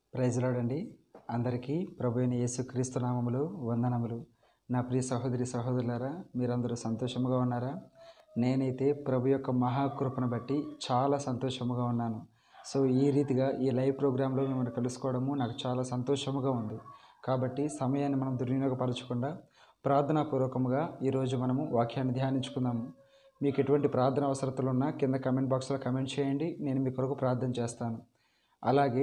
ప్రైజ్లాడండి అందరికీ ప్రభు అయిన యేసుక్రీస్తు నామములు వందనములు నా ప్రియ సహోదరి సహోదరులారా మీరందరూ సంతోషముగా ఉన్నారా నేనైతే ప్రభు యొక్క మహాకృపను బట్టి చాలా సంతోషముగా ఉన్నాను సో ఈ రీతిగా ఈ లైవ్ ప్రోగ్రాంలో మిమ్మల్ని కలుసుకోవడము నాకు చాలా సంతోషముగా ఉంది కాబట్టి సమయాన్ని మనం దుర్వినియోగపరచకుండా ప్రార్థనాపూర్వకముగా ఈరోజు మనము వాక్యాన్ని ధ్యానించుకుందాము మీకు ఎటువంటి ప్రార్థన అవసరతలు ఉన్నా కింద కమెంట్ బాక్స్లో కమెంట్ చేయండి నేను మీ కొరకు ప్రార్థన చేస్తాను అలాగే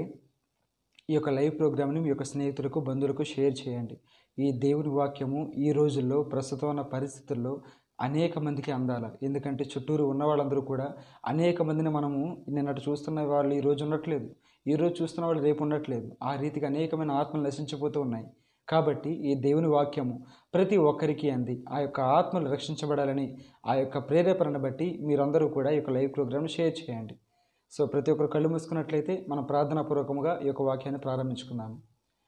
ఈ యొక్క లైవ్ ప్రోగ్రామ్ని మీ యొక్క స్నేహితులకు బంధువులకు షేర్ చేయండి ఈ దేవుని వాక్యము ఈ రోజుల్లో ప్రస్తుతం ఉన్న పరిస్థితుల్లో అనేక మందికి అందాల ఎందుకంటే చుట్టూరు ఉన్న వాళ్ళందరూ కూడా అనేక మందిని మనము నిన్నటి చూస్తున్న వాళ్ళు ఈ రోజు ఉండట్లేదు ఈ రోజు చూస్తున్న వాళ్ళు రేపు ఉండట్లేదు ఆ రీతికి అనేకమైన ఆత్మలు నశించిపోతూ ఉన్నాయి కాబట్టి ఈ దేవుని వాక్యము ప్రతి ఒక్కరికి అంది ఆ యొక్క ఆత్మలు రక్షించబడాలని ఆ యొక్క ప్రేరేపణను బట్టి మీరందరూ కూడా ఈ యొక్క లైవ్ ప్రోగ్రామ్ను షేర్ చేయండి సో ప్రతి ఒక్కరు కళ్ళు మూసుకున్నట్లయితే మనం ప్రార్థనాపూర్వకంగా ఈ యొక్క వాక్యాన్ని ప్రారంభించుకుందాము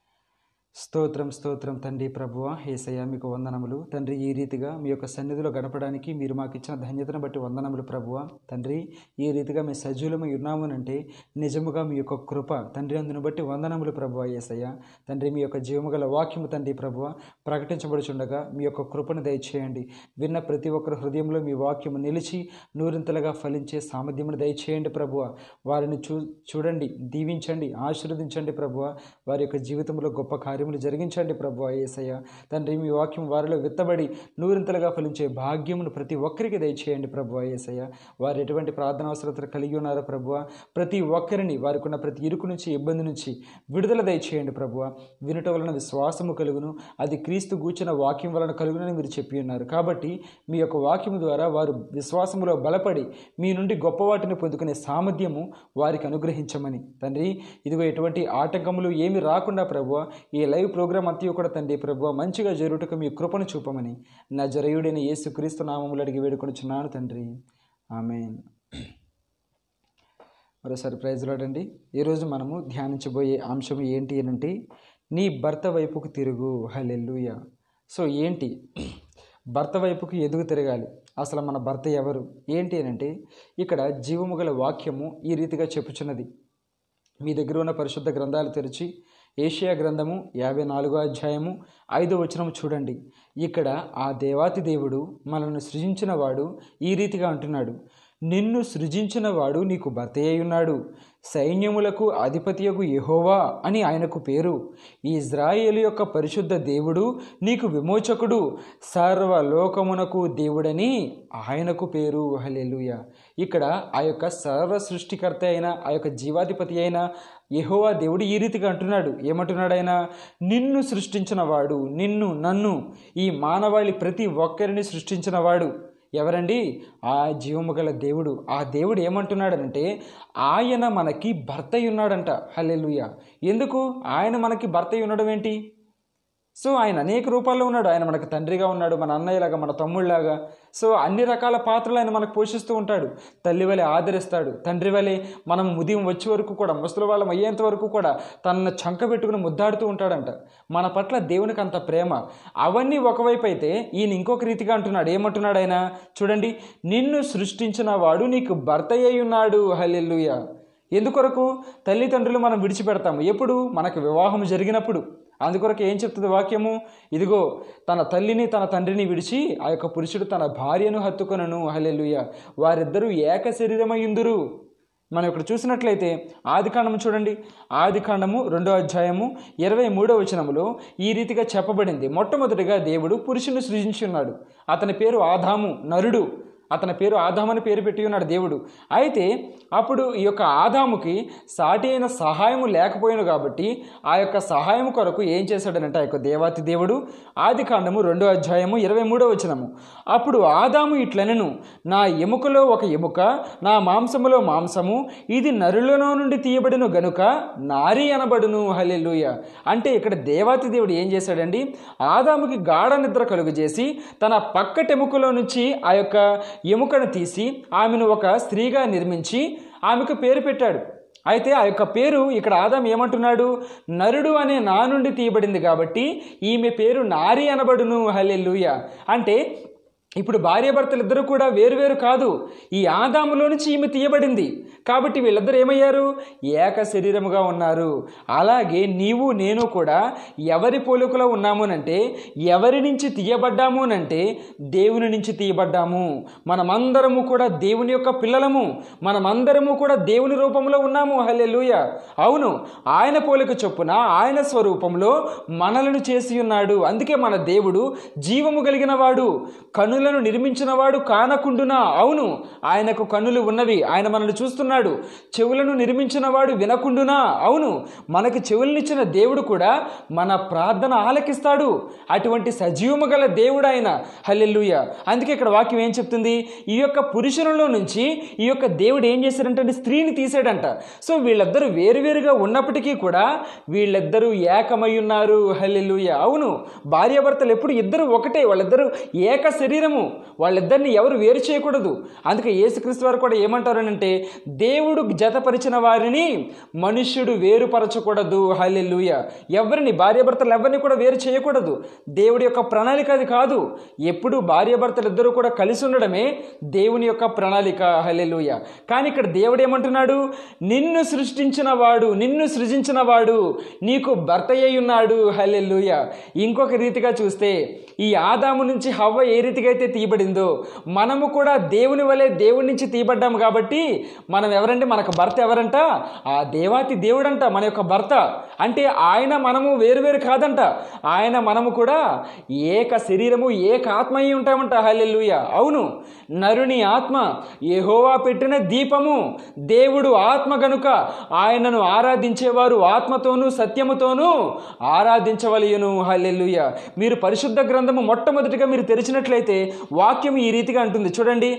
స్తోత్రం స్తోత్రం తండ్రి ప్రభువ ఏసయ్య మీకు వందనములు తండ్రి ఈ రీతిగా మీ యొక్క సన్నిధిలో గడపడానికి మీరు మాకు ఇచ్చిన ధన్యతను బట్టి వందనములు ప్రభువ తండ్రి ఈ రీతిగా మీ సజీవులమై ఉన్నామునంటే నిజముగా మీ యొక్క కృప తండ్రి అందును బట్టి వందనములు ప్రభువ ఏసయ్య తండ్రి మీ యొక్క జీవము గల వాక్యము తండ్రి ప్రభువ ప్రకటించబడుచుండగా మీ యొక్క కృపను దయచేయండి విన్న ప్రతి ఒక్కరి హృదయంలో మీ వాక్యము నిలిచి నూరింతలుగా ఫలించే సామర్థ్యమును దయచేయండి ప్రభువ వారిని చూ చూడండి దీవించండి ఆశీర్వదించండి ప్రభువ వారి యొక్క జీవితంలో గొప్ప కార్యములు జరిగించండి ప్రభు ఏసయ్య తండ్రి మీ వాక్యం వారిలో విత్తబడి నూరింతలుగా ఫలించే భాగ్యమును ప్రతి ఒక్కరికి దయచేయండి ప్రభు ఏసయ్య వారు ఎటువంటి ప్రార్థన అవసరతలు కలిగి ఉన్నారో ప్రభువ ప్రతి ఒక్కరిని వారికి ఉన్న ప్రతి ఇరుకు నుంచి ఇబ్బంది నుంచి విడుదల దయచేయండి ప్రభువ వినుట వలన విశ్వాసము కలుగును అది క్రీస్తు గూర్చిన వాక్యం వలన కలుగునని మీరు చెప్పి ఉన్నారు కాబట్టి మీ యొక్క వాక్యము ద్వారా వారు విశ్వాసములో బలపడి మీ నుండి గొప్ప వాటిని పొందుకునే సామర్థ్యము వారికి అనుగ్రహించమని తండ్రి ఇదిగో ఎటువంటి ఆటంకములు ఏమి రాకుండా ప్రభువ ఈ లైవ్ ప్రోగ్రామ్ అంతా కూడా తండ్రి ప్రభు మంచిగా జరుగుటకు మీ కృపను చూపమని నా జరయుడైన యేసు క్రీస్తు నామములు అడిగి వేడుకొనిచున్నాను తండ్రి ఆమెన్ మరోసారి ప్రైజ్ లాడండి ఈరోజు మనము ధ్యానించబోయే అంశం ఏంటి అని అంటే నీ భర్త వైపుకు తిరుగు హలెల్లుయ సో ఏంటి భర్త వైపుకు ఎదుగు తిరగాలి అసలు మన భర్త ఎవరు ఏంటి అని అంటే ఇక్కడ జీవము గల వాక్యము ఈ రీతిగా చెప్పుచున్నది మీ దగ్గర ఉన్న పరిశుద్ధ గ్రంథాలు తెరిచి ఏషియా గ్రంథము యాభై నాలుగో అధ్యాయము ఐదో వచనం చూడండి ఇక్కడ ఆ దేవాతి దేవుడు మనల్ని సృజించిన వాడు ఈ రీతిగా అంటున్నాడు నిన్ను సృజించిన వాడు నీకు భర్త ఉన్నాడు సైన్యములకు అధిపతియగు యెహోవా అని ఆయనకు పేరు ఈ ఇజ్రాయేలు యొక్క పరిశుద్ధ దేవుడు నీకు విమోచకుడు సర్వలోకమునకు దేవుడని ఆయనకు పేరు హలెలుయ ఇక్కడ ఆ యొక్క సర్వ సృష్టికర్త అయిన ఆ యొక్క జీవాధిపతి అయిన యెహోవా దేవుడు ఈ రీతిగా అంటున్నాడు ఏమంటున్నాడు ఆయన నిన్ను సృష్టించిన వాడు నిన్ను నన్ను ఈ మానవాళి ప్రతి ఒక్కరిని సృష్టించిన వాడు ఎవరండి ఆ జీవము గల దేవుడు ఆ దేవుడు ఏమంటున్నాడనంటే ఆయన మనకి భర్త ఉన్నాడంట హల్లెలూయ ఎందుకు ఆయన మనకి భర్త ఉండడం ఏంటి సో ఆయన అనేక రూపాల్లో ఉన్నాడు ఆయన మనకు తండ్రిగా ఉన్నాడు మన అన్నయ్యలాగా మన తమ్ముళ్ళలాగా సో అన్ని రకాల పాత్రలు ఆయన మనకు పోషిస్తూ ఉంటాడు తల్లి వలె ఆదరిస్తాడు తండ్రి వలె మనం ఉదయం వచ్చే వరకు కూడా ముసలి వాళ్ళం అయ్యేంత వరకు కూడా తనను చంక పెట్టుకుని ముద్దాడుతూ ఉంటాడంట మన పట్ల దేవునికి అంత ప్రేమ అవన్నీ ఒకవైపు అయితే ఈయన ఇంకొక రీతిగా అంటున్నాడు ఏమంటున్నాడు ఆయన చూడండి నిన్ను సృష్టించిన వాడు నీకు భర్త అయి ఉన్నాడు హల్లెలూయ ఎందుకొరకు తల్లిదండ్రులు మనం విడిచిపెడతాము ఎప్పుడు మనకు వివాహం జరిగినప్పుడు అందుకొరకు ఏం చెప్తుంది వాక్యము ఇదిగో తన తల్లిని తన తండ్రిని విడిచి ఆ యొక్క పురుషుడు తన భార్యను హత్తుకొనను హలెలుయ వారిద్దరూ ఏక శరీరమయ్యుందురు మనం ఇక్కడ చూసినట్లయితే ఆదికాండము చూడండి ఆదికాండము రెండో అధ్యాయము ఇరవై మూడో వచనములో ఈ రీతిగా చెప్పబడింది మొట్టమొదటిగా దేవుడు పురుషుని సృజించి ఉన్నాడు అతని పేరు ఆదాము నరుడు అతని పేరు ఆదామని పేరు పెట్టి ఉన్నాడు దేవుడు అయితే అప్పుడు ఈ యొక్క ఆదాముకి సాటి అయిన సహాయము లేకపోయాను కాబట్టి ఆ యొక్క సహాయం కొరకు ఏం చేశాడనంటే ఆ యొక్క దేవాతి దేవుడు ఆది కాండము రెండో అధ్యాయము ఇరవై మూడో వచనము అప్పుడు ఆదాము ఇట్లనను నా ఎముకలో ఒక ఎముక నా మాంసములో మాంసము ఇది నరులలో నుండి తీయబడిన గనుక నారి అనబడును హలెలుయ అంటే ఇక్కడ దేవాతి దేవుడు ఏం చేశాడండి ఆదాముకి గాఢ నిద్ర కలుగు చేసి తన పక్కటెముకలో నుంచి ఆ యొక్క ఎముకను తీసి ఆమెను ఒక స్త్రీగా నిర్మించి ఆమెకు పేరు పెట్టాడు అయితే ఆ యొక్క పేరు ఇక్కడ ఆదాం ఏమంటున్నాడు నరుడు అనే నా నుండి తీయబడింది కాబట్టి ఈమె పేరు నారి అనబడును హలెల్లుయ అంటే ఇప్పుడు భార్యాభర్తలు ఇద్దరు కూడా వేరువేరు కాదు ఈ ఆదాములో నుంచి ఈమె తీయబడింది కాబట్టి వీళ్ళిద్దరు ఏమయ్యారు ఏక శరీరముగా ఉన్నారు అలాగే నీవు నేను కూడా ఎవరి పోలికలో ఉన్నామునంటే ఎవరి నుంచి తీయబడ్డాము అంటే దేవుని నుంచి తీయబడ్డాము మనమందరము కూడా దేవుని యొక్క పిల్లలము మనమందరము కూడా దేవుని రూపంలో ఉన్నాము హల్లెలూయ అవును ఆయన పోలిక చొప్పున ఆయన స్వరూపంలో మనలను చేసి ఉన్నాడు అందుకే మన దేవుడు జీవము కలిగిన వాడు కనులను నిర్మించిన వాడు కానకుండునా అవును ఆయనకు కన్నులు ఉన్నవి ఆయన మనల్ని చూస్తున్నాడు చెవులను నిర్మించిన వాడు వినకుండునా అవును మనకి చెవులనిచ్చిన దేవుడు కూడా మన ప్రార్థన ఆలకిస్తాడు అటువంటి సజీవము గల దేవుడు ఆయన హల్లెలూయ అందుకే ఇక్కడ వాక్యం ఏం చెప్తుంది ఈ యొక్క పురుషులలో నుంచి ఈ యొక్క దేవుడు ఏం చేశాడంటే స్త్రీని తీసాడంట సో వీళ్ళిద్దరూ వేరువేరుగా ఉన్నప్పటికీ కూడా వీళ్ళిద్దరూ ఏకమై ఉన్నారు హల్లెలూయ అవును భార్యాభర్తలు ఎప్పుడు ఇద్దరు ఒకటే వాళ్ళిద్దరూ ఏక శరీరము వాళ్ళిద్దరిని ఎవరు వేరు చేయకూడదు అందుకే యేసుక్రీస్తు వారు కూడా ఏమంటారనంటే దేవుడు జతపరిచిన వారిని మనుష్యుడు వేరుపరచకూడదు హల్లెలూయ ఎవరిని భార్యాభర్తలు ఎవరిని కూడా వేరు చేయకూడదు దేవుడి యొక్క ప్రణాళిక అది కాదు ఎప్పుడు భార్యాభర్తలు ఇద్దరు కూడా కలిసి ఉండడమే దేవుని యొక్క ప్రణాళిక హల్లెలూయ కానీ ఇక్కడ దేవుడు ఏమంటున్నాడు నిన్ను సృష్టించిన వాడు నిన్ను సృజించిన వాడు నీకు భర్త అయి ఉన్నాడు హల్లెలూయ ఇంకొక రీతిగా చూస్తే ఈ ఆదాము నుంచి హవ్వ ఏ రీతిగా అయితే తీయబడిందో మనము కూడా దేవుని వలె దేవుడి నుంచి తీయబడ్డాము కాబట్టి మనం ఎవరంటే మనకు భర్త ఎవరంట ఆ దేవాతి దేవుడంట మన యొక్క భర్త అంటే ఆయన మనము వేరువేరు కాదంట ఆయన మనము కూడా ఏక శరీరము ఏక ఆత్మ అయి ఉంటామంట హల్లెలూయ అవును నరుని ఆత్మ యెహోవా పెట్టిన దీపము దేవుడు ఆత్మ గనుక ఆయనను ఆరాధించేవారు ఆత్మతోనూ సత్యముతోనూ ఆరాధించవలయును హల్లెలూయ మీరు పరిశుద్ధ గ్రంథము మొట్టమొదటిగా మీరు తెరిచినట్లయితే వాక్యం ఈ రీతిగా అంటుంది చూడండి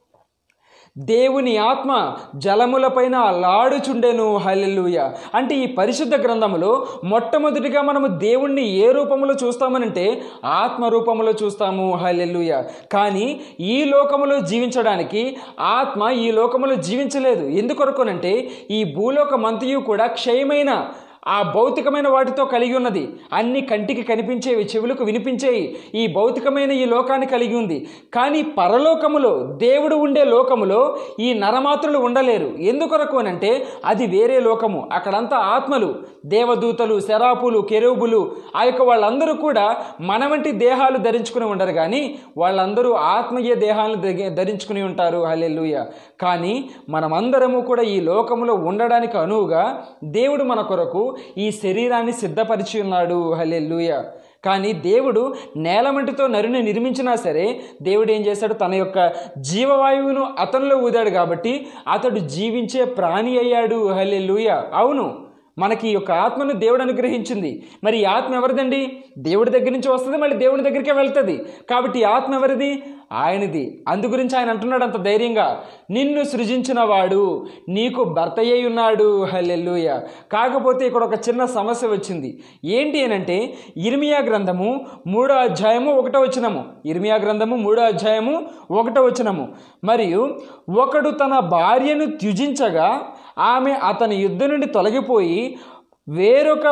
దేవుని ఆత్మ జలములపైన లాడుచుండెను హల్లెలూయ అంటే ఈ పరిశుద్ధ గ్రంథములో మొట్టమొదటిగా మనము దేవుణ్ణి ఏ రూపంలో చూస్తామనంటే ఆత్మ రూపంలో చూస్తాము హల్లెలూయ కానీ ఈ లోకములో జీవించడానికి ఆత్మ ఈ లోకములో జీవించలేదు ఎందుకొరకునంటే ఈ భూలోకమంతయు కూడా క్షయమైన ఆ భౌతికమైన వాటితో కలిగి ఉన్నది అన్ని కంటికి కనిపించేవి చెవులకు వినిపించేవి ఈ భౌతికమైన ఈ లోకాన్ని కలిగి ఉంది కానీ పరలోకములో దేవుడు ఉండే లోకములో ఈ నరమాత్రులు ఉండలేరు ఎందుకొరకు అనంటే అది వేరే లోకము అక్కడంతా ఆత్మలు దేవదూతలు శరాపులు కెరూబులు ఆ యొక్క వాళ్ళందరూ కూడా మన వంటి దేహాలు ధరించుకుని ఉండరు కానీ వాళ్ళందరూ ఆత్మీయ దేహాలను ధరి- ధరించుకుని ఉంటారు హల్లెలూయ కానీ మనమందరము కూడా ఈ లోకములో ఉండడానికి అనువుగా దేవుడు మన కొరకు ఈ శరీరాన్ని సిద్ధపరిచి ఉన్నాడు హల్లెలూయ కానీ దేవుడు నేలమంటితో నరుని నిర్మించినా సరే దేవుడు ఏం చేశాడు తన యొక్క జీవవాయువును అతనిలో ఊదాడు కాబట్టి అతడు జీవించే ప్రాణి అయ్యాడు హల్లెలూయ అవును మనకి ఈ యొక్క ఆత్మను దేవుడు అనుగ్రహించింది మరి ఈ ఆత్మ ఎవరిదండి దేవుడి దగ్గర నుంచి వస్తుంది మళ్ళీ దేవుడి దగ్గరికే వెళ్తుంది కాబట్టి ఈ ఆత్మ ఎవరిది ఆయనది అందు గురించి ఆయన అంటున్నాడు అంత ధైర్యంగా నిన్ను సృజించిన వాడు నీకు భర్త అయి ఉన్నాడు హల్లెలూయ కాకపోతే ఇక్కడ ఒక చిన్న సమస్య వచ్చింది ఏంటి అనంటే ఇర్మియా గ్రంథము మూడో అధ్యాయము ఒకటో వచనము ఇర్మియా గ్రంథము మూడో అధ్యాయము ఒకటో వచనము మరియు ఒకడు తన భార్యను త్యుజించగా ఆమె అతని యుద్ధ నుండి తొలగిపోయి వేరొక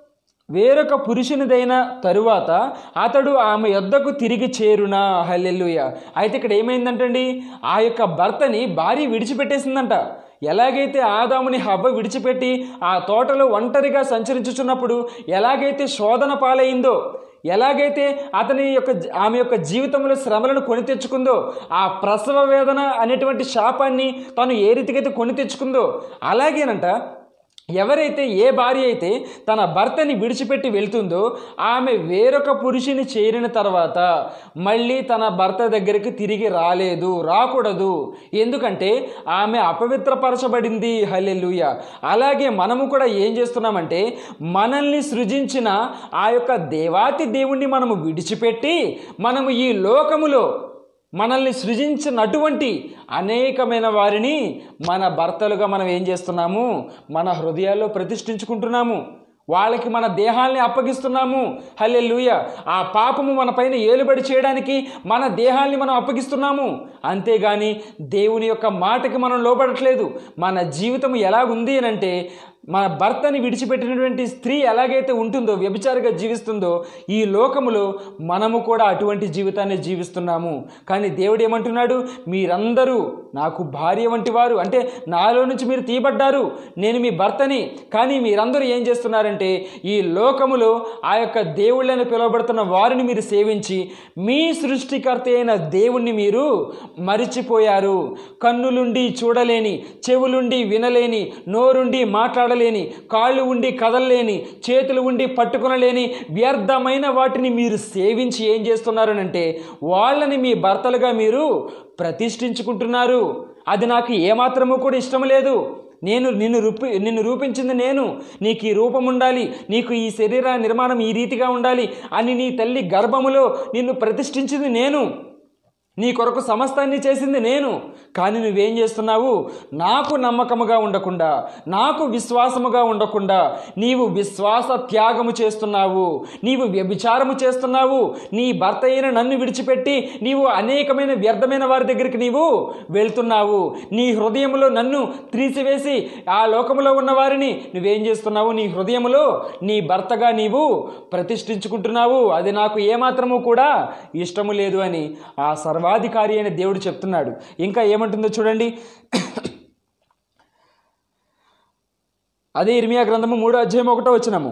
వేరొక పురుషునిదైన తరువాత అతడు ఆమె యొద్దకు తిరిగి చేరునా హల్లెలూయ అయితే ఇక్కడ ఏమైందంటండి ఆ యొక్క భర్తని భార్య విడిచిపెట్టేసిందంట ఎలాగైతే ఆదాముని హవ్వ విడిచిపెట్టి ఆ తోటలో ఒంటరిగా సంచరించుచున్నప్పుడు ఎలాగైతే శోధన పాలైందో ఎలాగైతే అతని యొక్క ఆమె యొక్క జీవితంలో శ్రమలను కొని తెచ్చుకుందో ఆ ప్రసవ వేదన అనేటువంటి శాపాన్ని తను ఏ రీతికైతే కొని తెచ్చుకుందో అలాగేనంట ఎవరైతే ఏ భార్య అయితే తన భర్తని విడిచిపెట్టి వెళ్తుందో ఆమె వేరొక పురుషుని చేరిన తర్వాత మళ్ళీ తన భర్త దగ్గరికి తిరిగి రాలేదు రాకూడదు ఎందుకంటే ఆమె అపవిత్రపరచబడింది హల్లెలూయ అలాగే మనము కూడా ఏం చేస్తున్నామంటే మనల్ని సృజించిన ఆ యొక్క దేవాతి దేవుణ్ణి మనము విడిచిపెట్టి మనము ఈ లోకములో మనల్ని సృజించినటువంటి అనేకమైన వారిని మన భర్తలుగా మనం ఏం చేస్తున్నాము మన హృదయాల్లో ప్రతిష్ఠించుకుంటున్నాము వాళ్ళకి మన దేహాల్ని అప్పగిస్తున్నాము హల్లెలూయ ఆ పాపము మన పైన ఏలుబడి చేయడానికి మన దేహాల్ని మనం అప్పగిస్తున్నాము అంతేగాని దేవుని యొక్క మాటకి మనం లోబడట్లేదు మన జీవితం ఎలాగుంది అని అంటే మన భర్తని విడిచిపెట్టినటువంటి స్త్రీ ఎలాగైతే ఉంటుందో వ్యభిచారిగా జీవిస్తుందో ఈ లోకములో మనము కూడా అటువంటి జీవితాన్ని జీవిస్తున్నాము కానీ దేవుడు ఏమంటున్నాడు మీరందరూ నాకు భార్య వంటి వారు అంటే నాలో నుంచి మీరు తీయబడ్డారు నేను మీ భర్తని కానీ మీరందరూ ఏం చేస్తున్నారంటే ఈ లోకములో ఆ యొక్క దేవుళ్ళని పిలువబడుతున్న వారిని మీరు సేవించి మీ సృష్టికర్త అయిన దేవుణ్ణి మీరు మరిచిపోయారు కన్నులుండి చూడలేని చెవులుండి వినలేని నోరుండి మాట్లాడలేని కాళ్ళు ఉండి కదలలేని చేతులు ఉండి పట్టుకునలేని వ్యర్థమైన వాటిని మీరు సేవించి ఏం చేస్తున్నారనంటే వాళ్ళని మీ భర్తలుగా మీరు ప్రతిష్ఠించుకుంటున్నారు అది నాకు ఏమాత్రము కూడా ఇష్టం లేదు నేను నిన్ను రూపి నిన్ను రూపించింది నేను నీకు ఈ రూపం ఉండాలి నీకు ఈ శరీర నిర్మాణం ఈ రీతిగా ఉండాలి అని నీ తల్లి గర్భములో నిన్ను ప్రతిష్ఠించింది నేను నీ కొరకు సమస్తాన్ని చేసింది నేను కానీ నువ్వేం చేస్తున్నావు నాకు నమ్మకముగా ఉండకుండా నాకు విశ్వాసముగా ఉండకుండా నీవు విశ్వాస త్యాగము చేస్తున్నావు నీవు వ్యభిచారము చేస్తున్నావు నీ భర్త అయిన నన్ను విడిచిపెట్టి నీవు అనేకమైన వ్యర్థమైన వారి దగ్గరికి నీవు వెళ్తున్నావు నీ హృదయంలో నన్ను త్రీసివేసి ఆ లోకములో ఉన్న వారిని నువ్వేం చేస్తున్నావు నీ హృదయములో నీ భర్తగా నీవు ప్రతిష్ఠించుకుంటున్నావు అది నాకు ఏమాత్రము కూడా ఇష్టము లేదు అని ఆ సర్వాధికారి అయిన దేవుడు చెప్తున్నాడు ఇంకా ఏమంటుందో చూడండి అదే ఇర్మియా గ్రంథము మూడో అధ్యాయం ఒకటో వచ్చినము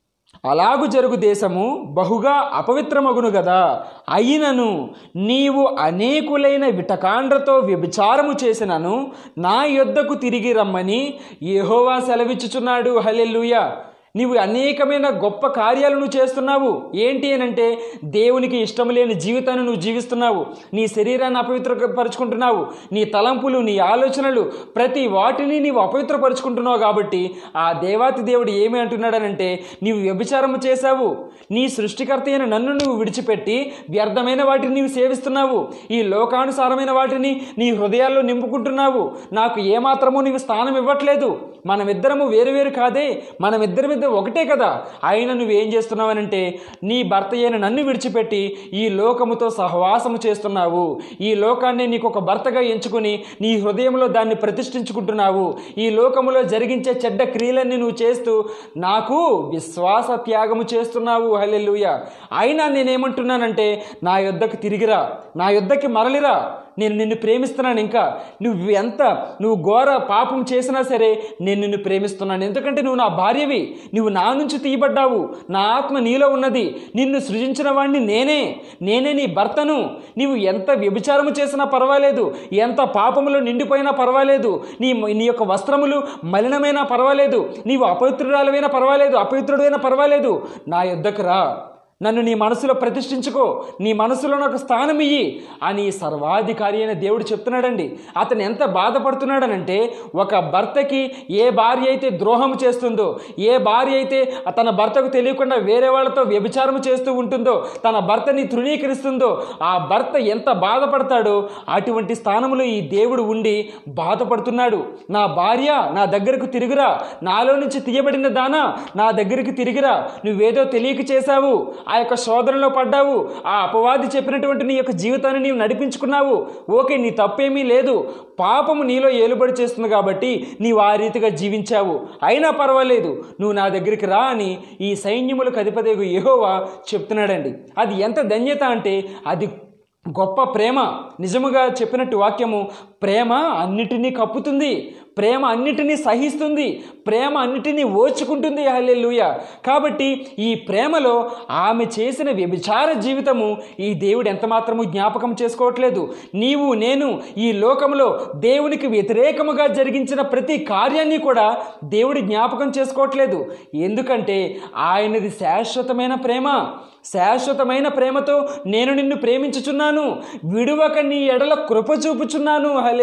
అలాగు జరుగు దేశము బహుగా అపవిత్రమగును గదా అయినను నీవు అనేకులైన విటకాండ్రతో వ్యభిచారము చేసినను నా యొద్దకు తిరిగి రమ్మని యెహోవా సెలవిచ్చుచున్నాడు హల్లెలూయా నీవు అనేకమైన గొప్ప కార్యాలు నువ్వు చేస్తున్నావు ఏంటి అని అంటే దేవునికి ఇష్టం లేని జీవితాన్ని నువ్వు జీవిస్తున్నావు నీ శరీరాన్ని అపవిత్రపరుచుకుంటున్నావు నీ తలంపులు నీ ఆలోచనలు ప్రతి వాటిని నీవు అపవిత్రపరుచుకుంటున్నావు కాబట్టి ఆ దేవాతి దేవుడు ఏమి అంటున్నాడనంటే నీవు వ్యభిచారము చేశావు నీ సృష్టికర్త అయిన నన్ను నువ్వు విడిచిపెట్టి వ్యర్థమైన వాటిని నీవు సేవిస్తున్నావు ఈ లోకానుసారమైన వాటిని నీ హృదయాల్లో నింపుకుంటున్నావు నాకు ఏమాత్రమూ నీవు స్థానం ఇవ్వట్లేదు మనమిద్దరము వేరు వేరు కాదే మనమిద్దరి మీద ఒకటే కదా అయినా నువ్వేం చేస్తున్నావనంటే నీ భర్త అయిన నన్ను విడిచిపెట్టి ఈ లోకముతో సహవాసము చేస్తున్నావు ఈ లోకాన్ని నీకు ఒక భర్తగా ఎంచుకుని నీ హృదయంలో దాన్ని ప్రతిష్ఠించుకుంటున్నావు ఈ లోకములో జరిగించే చెడ్డ క్రియలన్నీ నువ్వు చేస్తూ నాకు విశ్వాస త్యాగము చేస్తున్నావు హల్లెలూయ అయినా నేనేమంటున్నానంటే నా యొద్దకు తిరిగిరా నా యొద్దకి మరలిరా నేను నిన్ను ప్రేమిస్తున్నాను ఇంకా నువ్వు ఎంత నువ్వు ఘోర పాపం చేసినా సరే నేను నిన్ను ప్రేమిస్తున్నాను ఎందుకంటే నువ్వు నా భార్యవి నువ్వు నా నుంచి తీయబడ్డావు నా ఆత్మ నీలో ఉన్నది నిన్ను సృజించిన వాడిని నేనే నేనే నీ భర్తను నీవు ఎంత వ్యభిచారము చేసినా పర్వాలేదు ఎంత పాపములో నిండిపోయినా పర్వాలేదు నీ నీ యొక్క వస్త్రములు మలినమైనా పర్వాలేదు నీవు అపవిత్రురాలమైనా పర్వాలేదు అపవిత్రుడైనా పర్వాలేదు నా యొద్దకు రా నన్ను నీ మనసులో ప్రతిష్ఠించుకో నీ మనసులో నాకు స్థానం ఇయ్యి అని ఈ సర్వాధికారి అయిన దేవుడు చెప్తున్నాడండి అతను ఎంత బాధపడుతున్నాడనంటే ఒక భర్తకి ఏ భార్య అయితే ద్రోహం చేస్తుందో ఏ భార్య అయితే తన భర్తకు తెలియకుండా వేరే వాళ్ళతో వ్యభిచారం చేస్తూ ఉంటుందో తన భర్తని తృణీకరిస్తుందో ఆ భర్త ఎంత బాధపడతాడో అటువంటి స్థానంలో ఈ దేవుడు ఉండి బాధపడుతున్నాడు నా భార్య నా దగ్గరకు తిరుగురా నాలో నుంచి తీయబడిన దానా నా దగ్గరికి తిరిగిరా నువ్వేదో తెలియక చేశావు ఆ యొక్క శోధనలో పడ్డావు ఆ అపవాది చెప్పినటువంటి నీ యొక్క జీవితాన్ని నీవు నడిపించుకున్నావు ఓకే నీ తప్పేమీ లేదు పాపము నీలో ఏలుబడి చేస్తుంది కాబట్టి నీవు ఆ రీతిగా జీవించావు అయినా పర్వాలేదు నువ్వు నా దగ్గరికి రా అని ఈ సైన్యములకు అధిపతి యెహోవా చెప్తున్నాడండి అది ఎంత ధన్యత అంటే అది గొప్ప ప్రేమ నిజముగా చెప్పినట్టు వాక్యము ప్రేమ అన్నిటినీ కప్పుతుంది ప్రేమ అన్నిటినీ సహిస్తుంది ప్రేమ అన్నిటినీ ఓచుకుంటుంది హల్లెలూయ కాబట్టి ఈ ప్రేమలో ఆమె చేసిన వ్యభిచార జీవితము ఈ దేవుడు ఎంత మాత్రము జ్ఞాపకం చేసుకోవట్లేదు నీవు నేను ఈ లోకంలో దేవునికి వ్యతిరేకముగా జరిగించిన ప్రతి కార్యాన్ని కూడా దేవుడు జ్ఞాపకం చేసుకోవట్లేదు ఎందుకంటే ఆయనది శాశ్వతమైన ప్రేమ శాశ్వతమైన ప్రేమతో నేను నిన్ను ప్రేమించుచున్నాను విడువక నీ ఎడల కృప చూపుచున్నాను హలే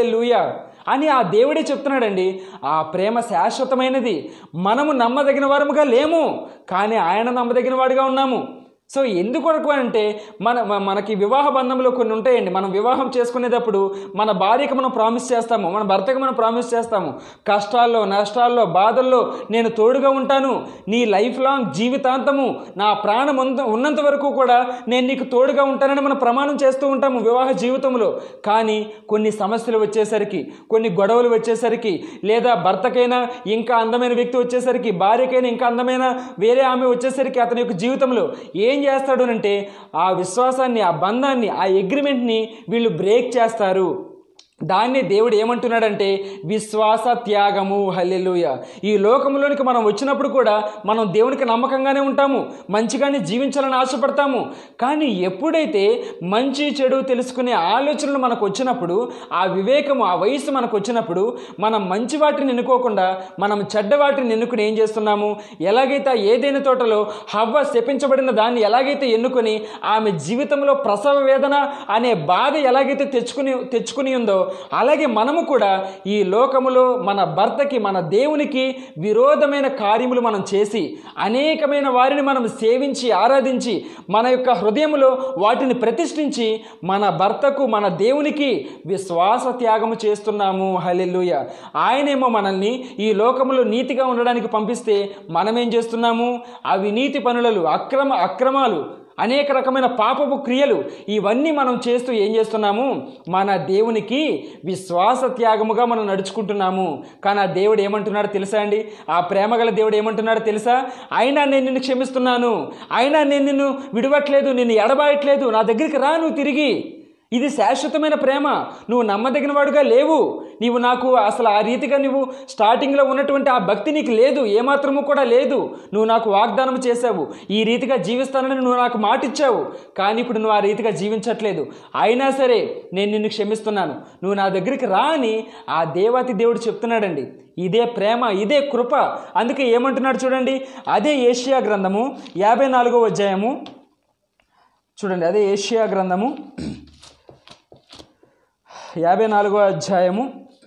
అని ఆ దేవుడే చెప్తున్నాడండి ఆ ప్రేమ శాశ్వతమైనది మనము నమ్మదగిన వారముగా లేము కానీ ఆయన నమ్మదగిన వాడిగా ఉన్నాము సో ఎందుకొరకు అంటే మన మ- మనకి వివాహ బంధంలో కొన్ని ఉంటాయండి మనం వివాహం చేసుకునేటప్పుడు మన భార్యకి మనం ప్రామిస్ చేస్తాము మన భర్తకి మనం ప్రామిస్ చేస్తాము కష్టాల్లో నష్టాల్లో బాధల్లో నేను తోడుగా ఉంటాను నీ లైఫ్ లాంగ్ జీవితాంతము నా ప్రాణం ఉంద- ఉన్నంత వరకు కూడా నేను నీకు తోడుగా ఉంటానని మనం ప్రమాణం చేస్తూ ఉంటాము వివాహ జీవితంలో కానీ కొన్ని సమస్యలు వచ్చేసరికి కొన్ని గొడవలు వచ్చేసరికి లేదా భర్తకైనా ఇంకా అందమైన వ్యక్తి వచ్చేసరికి భార్యకైనా ఇంకా అందమైన వేరే ఆమె వచ్చేసరికి అతని యొక్క జీవితంలో ఏం చేస్తాడు అంటే ఆ విశ్వాసాన్ని ఆ బంధాన్ని ఆ అగ్రిమెంట్ని వీళ్ళు బ్రేక్ చేస్తారు దాన్ని దేవుడు ఏమంటున్నాడంటే విశ్వాస త్యాగము హల్లెలూయ ఈ లోకంలోనికి మనం వచ్చినప్పుడు కూడా మనం దేవునికి నమ్మకంగానే ఉంటాము మంచిగానే జీవించాలని ఆశపడతాము కానీ ఎప్పుడైతే మంచి చెడు తెలుసుకునే ఆలోచనలు మనకు వచ్చినప్పుడు ఆ వివేకము ఆ వయసు మనకు వచ్చినప్పుడు మనం మంచి వాటిని ఎన్నుకోకుండా మనం చెడ్డ వాటిని ఎన్నుకుని ఏం చేస్తున్నాము ఎలాగైతే ఆ ఏదైనా తోటలో హవ్వ శపించబడిన దాన్ని ఎలాగైతే ఎన్నుకొని ఆమె జీవితంలో ప్రసవ వేదన అనే బాధ ఎలాగైతే తెచ్చుకుని తెచ్చుకుని ఉందో అలాగే మనము కూడా ఈ లోకములో మన భర్తకి మన దేవునికి విరోధమైన కార్యములు మనం చేసి అనేకమైన వారిని మనం సేవించి ఆరాధించి మన యొక్క హృదయములో వాటిని ప్రతిష్ఠించి మన భర్తకు మన దేవునికి విశ్వాస త్యాగము చేస్తున్నాము హల్లెలూయ ఆయనేమో మనల్ని ఈ లోకములో నీతిగా ఉండడానికి పంపిస్తే మనమేం చేస్తున్నాము అవినీతి పనులలో అక్రమ అక్రమాలు అనేక రకమైన పాపపు క్రియలు ఇవన్నీ మనం చేస్తూ ఏం చేస్తున్నాము మన దేవునికి విశ్వాస త్యాగముగా మనం నడుచుకుంటున్నాము కానీ ఆ దేవుడు ఏమంటున్నాడో తెలుసా అండి ఆ ప్రేమగల దేవుడు ఏమంటున్నాడో తెలుసా అయినా నేను నిన్ను క్షమిస్తున్నాను అయినా నేను నిన్ను విడవట్లేదు నిన్ను ఎడబాయట్లేదు నా దగ్గరికి రా నువ్వు తిరిగి ఇది శాశ్వతమైన ప్రేమ నువ్వు నమ్మదగిన వాడుగా లేవు నీవు నాకు అసలు ఆ రీతిగా నువ్వు స్టార్టింగ్లో ఉన్నటువంటి ఆ భక్తి నీకు లేదు ఏమాత్రము కూడా లేదు నువ్వు నాకు వాగ్దానం చేశావు ఈ రీతిగా జీవిస్తానని నువ్వు నాకు మాట ఇచ్చావు కానీ ఇప్పుడు నువ్వు ఆ రీతిగా జీవించట్లేదు అయినా సరే నేను నిన్ను క్షమిస్తున్నాను నువ్వు నా దగ్గరికి రా అని ఆ దేవాతి దేవుడు చెప్తున్నాడండి ఇదే ప్రేమ ఇదే కృప అందుకే ఏమంటున్నాడు చూడండి అదే ఏషియా గ్రంథము యాభై నాలుగో అధ్యాయము చూడండి అదే ఏషియా గ్రంథము యాభై నాలుగో అధ్యాయము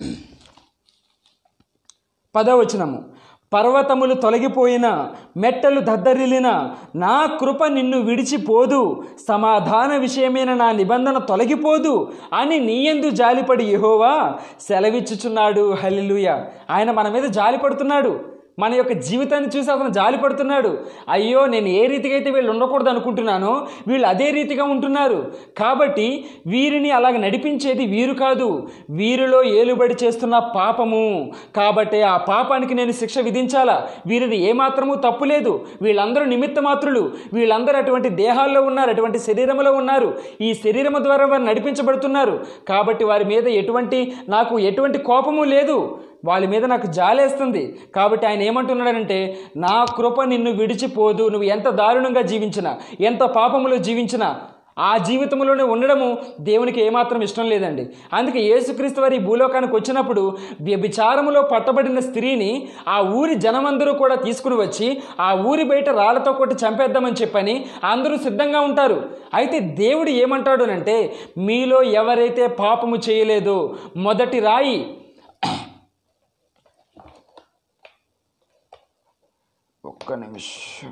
పదవచనము పర్వతములు తొలగిపోయిన మెట్టలు దద్దరిల్లిన నా కృప నిన్ను విడిచిపోదు సమాధాన విషయమైన నా నిబంధన తొలగిపోదు అని నీయందు జాలిపడి యెహోవా సెలవిచ్చుచున్నాడు హల్లెలూయా ఆయన మన మీద జాలిపడుతున్నాడు మన యొక్క జీవితాన్ని చూసి అతను జాలి పడుతున్నాడు అయ్యో నేను ఏ రీతిగా అయితే వీళ్ళు ఉండకూడదు అనుకుంటున్నానో వీళ్ళు అదే రీతిగా ఉంటున్నారు కాబట్టి వీరిని అలాగ నడిపించేది వీరు కాదు వీరిలో ఏలుబడి చేస్తున్న పాపము కాబట్టి ఆ పాపానికి నేను శిక్ష విధించాలా వీరిది ఏమాత్రము తప్పు లేదు వీళ్ళందరూ నిమిత్త మాత్రులు వీళ్ళందరూ అటువంటి దేహాల్లో ఉన్నారు అటువంటి శరీరంలో ఉన్నారు ఈ శరీరము ద్వారా వారు నడిపించబడుతున్నారు కాబట్టి వారి మీద ఎటువంటి నాకు ఎటువంటి కోపము లేదు వాళ్ళ మీద నాకు జాలేస్తుంది కాబట్టి ఆయన ఏమంటున్నాడంటే నా కృప నిన్ను విడిచిపోదు నువ్వు ఎంత దారుణంగా జీవించినా ఎంత పాపములో జీవించినా ఆ జీవితంలోనే ఉండడము దేవునికి ఏమాత్రం ఇష్టం లేదండి అందుకే యేసుక్రీస్తు వారి ఈ భూలోకానికి వచ్చినప్పుడు వ్యభిచారములో పట్టబడిన స్త్రీని ఆ ఊరి జనమందరూ కూడా తీసుకుని వచ్చి ఆ ఊరి బయట రాళ్లతో కొట్టి చంపేద్దామని చెప్పని అందరూ సిద్ధంగా ఉంటారు అయితే దేవుడు ఏమంటాడు అంటే మీలో ఎవరైతే పాపము చేయలేదో మొదటి రాయి ఒక్క నిమిషం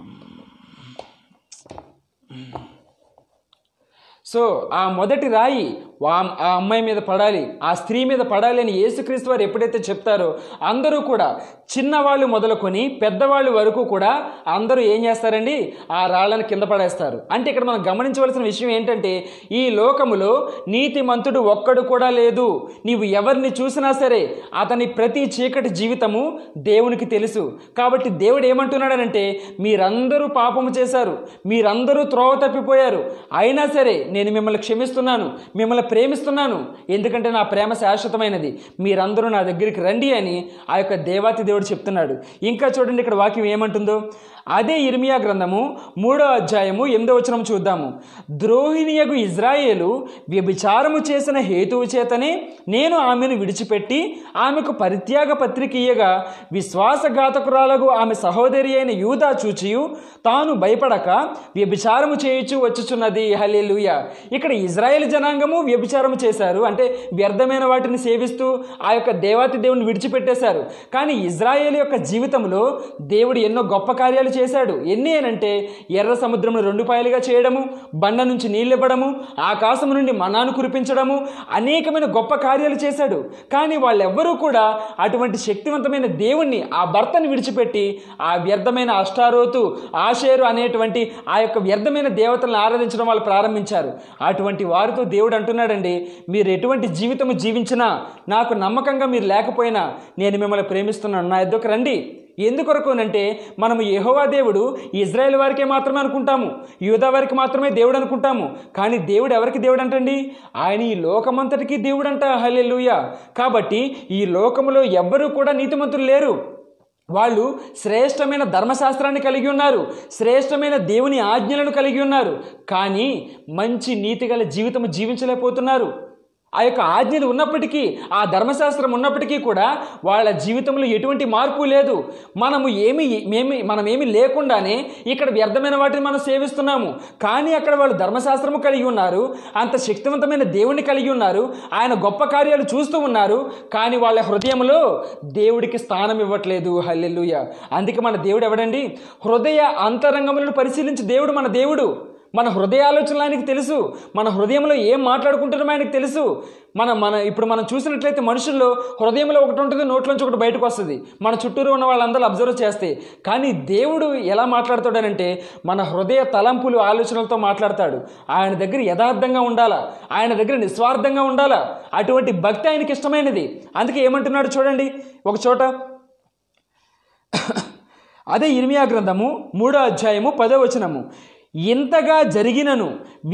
సో ఆ మొదటి రాయి వా- ఆ అమ్మాయి మీద పడాలి ఆ స్త్రీ మీద పడాలి అని యేసుక్రీస్తు వారు ఎప్పుడైతే చెప్తారో అందరూ కూడా చిన్నవాళ్ళు మొదలుకొని పెద్దవాళ్ళు వరకు కూడా అందరూ ఏం చేస్తారండి ఆ రాళ్ళని కింద పడేస్తారు అంటే ఇక్కడ మనం గమనించవలసిన విషయం ఏంటంటే ఈ లోకములో నీతిమంతుడు ఒక్కడు కూడా లేదు నీవు ఎవరిని చూసినా సరే అతని ప్రతి చీకటి జీవితము దేవునికి తెలుసు కాబట్టి దేవుడు ఏమంటున్నాడనంటే మీరందరూ పాపము చేశారు మీరందరూ త్రోవ తప్పిపోయారు అయినా సరే నేను మిమ్మల్ని క్షమిస్తున్నాను మిమ్మల్ని ప్రేమిస్తున్నాను ఎందుకంటే నా ప్రేమ శాశ్వతమైనది మీరందరూ నా దగ్గరికి రండి అని ఆ యొక్క దేవాతి దేవుడు చెప్తున్నాడు ఇంకా చూడండి ఇక్కడ వాక్యం ఏమంటుందో అదే ఇర్మియా గ్రంథము మూడో అధ్యాయము ఎనిమిదో వచనం చూద్దాము ద్రోహిణియగు ఇజ్రాయేలు వ్యభిచారము చేసిన హేతువు చేతనే నేను ఆమెను విడిచిపెట్టి ఆమెకు పరిత్యాగ పత్రిక ఇయ్యగా విశ్వాసఘాతకురాలకు ఆమె సహోదరి అయిన యూదా చూచియు తాను భయపడక వ్యభిచారము చేయుచు వచ్చుచున్నది హల్లెలూయా ఇక్కడ ఇజ్రాయేల్ జనాంగము వ్యభిచారము చేశారు అంటే వ్యర్థమైన వాటిని సేవిస్తూ ఆ యొక్క దేవాతి దేవుని విడిచిపెట్టేశారు కానీ ఇజ్రాయేల్ యొక్క జీవితంలో దేవుడు ఎన్నో గొప్ప కార్యాలు చేశాడు ఎన్ని అనంటే ఎర్ర సముద్రమును రెండు పాయలుగా చేయడము బండ నుంచి నీళ్ళు ఇవ్వడము ఆకాశం నుండి మనాను కురిపించడము అనేకమైన గొప్ప కార్యాలు చేశాడు కానీ వాళ్ళెవ్వరూ కూడా అటువంటి శక్తివంతమైన దేవుణ్ణి ఆ భర్తను విడిచిపెట్టి ఆ వ్యర్థమైన అష్టారోతు ఆషేరు అనేటువంటి ఆ యొక్క వ్యర్థమైన దేవతలను ఆరాధించడం వాళ్ళు ప్రారంభించారు అటువంటి వారితో దేవుడు అంటున్నాడండి మీరు ఎటువంటి జీవితము జీవించినా నాకు నమ్మకంగా మీరు లేకపోయినా నేను మిమ్మల్ని ప్రేమిస్తున్నాను నా ఎద్దకు రండి ఎందుకొరకు అంటే మనము యెహోవా దేవుడు ఇజ్రాయెల్ వారికే మాత్రమే అనుకుంటాము యూదా వారికి మాత్రమే దేవుడు అనుకుంటాము కానీ దేవుడు ఎవరికి దేవుడు అంటండి ఆయన ఈ లోకమంతటికి దేవుడు అంట హల్లెలూయ కాబట్టి ఈ లోకములో ఎవ్వరూ కూడా నీతిమంతులు లేరు వాళ్ళు శ్రేష్టమైన ధర్మశాస్త్రాన్ని కలిగి ఉన్నారు శ్రేష్టమైన దేవుని ఆజ్ఞలను కలిగి ఉన్నారు కానీ మంచి నీతిగల జీవితం జీవించలేకపోతున్నారు ఆ యొక్క ఆజ్ఞలు ఉన్నప్పటికీ ఆ ధర్మశాస్త్రం ఉన్నప్పటికీ కూడా వాళ్ళ జీవితంలో ఎటువంటి మార్పు లేదు మనము ఏమి మేమి మనమేమి లేకుండానే ఇక్కడ వ్యర్థమైన వాటిని మనం సేవిస్తున్నాము కానీ అక్కడ వాళ్ళు ధర్మశాస్త్రము కలిగి ఉన్నారు అంత శక్తివంతమైన దేవుని కలిగి ఉన్నారు ఆయన గొప్ప కార్యాలు చూస్తూ ఉన్నారు కానీ వాళ్ళ హృదయంలో దేవుడికి స్థానం ఇవ్వట్లేదు హల్లెలూయ అందుకే మన దేవుడు ఎవడండి హృదయ అంతరంగములను పరిశీలించి దేవుడు మన దేవుడు మన హృదయాలోచనలు ఆయనకి తెలుసు మన హృదయంలో ఏం మాట్లాడుకుంటున్నామో ఆయనకి తెలుసు మన మన ఇప్పుడు మనం చూసినట్లయితే మనుషుల్లో హృదయంలో ఒకటి ఉంటుంది నోట్లోంచి ఒకటి బయటకు వస్తుంది మన చుట్టూరు ఉన్న వాళ్ళందరూ అబ్జర్వ్ చేస్తే కానీ దేవుడు ఎలా మాట్లాడుతాడనంటే మన హృదయ తలంపులు ఆలోచనలతో మాట్లాడతాడు ఆయన దగ్గర యథార్థంగా ఉండాలా ఆయన దగ్గర నిస్వార్థంగా ఉండాలా అటువంటి భక్తి ఆయనకి ఇష్టమైనది అందుకే ఏమంటున్నాడు చూడండి ఒక చోట అదే ఇర్మియా గ్రంథము మూడో అధ్యాయము పదో వచనము ఇంతగా జరిగినను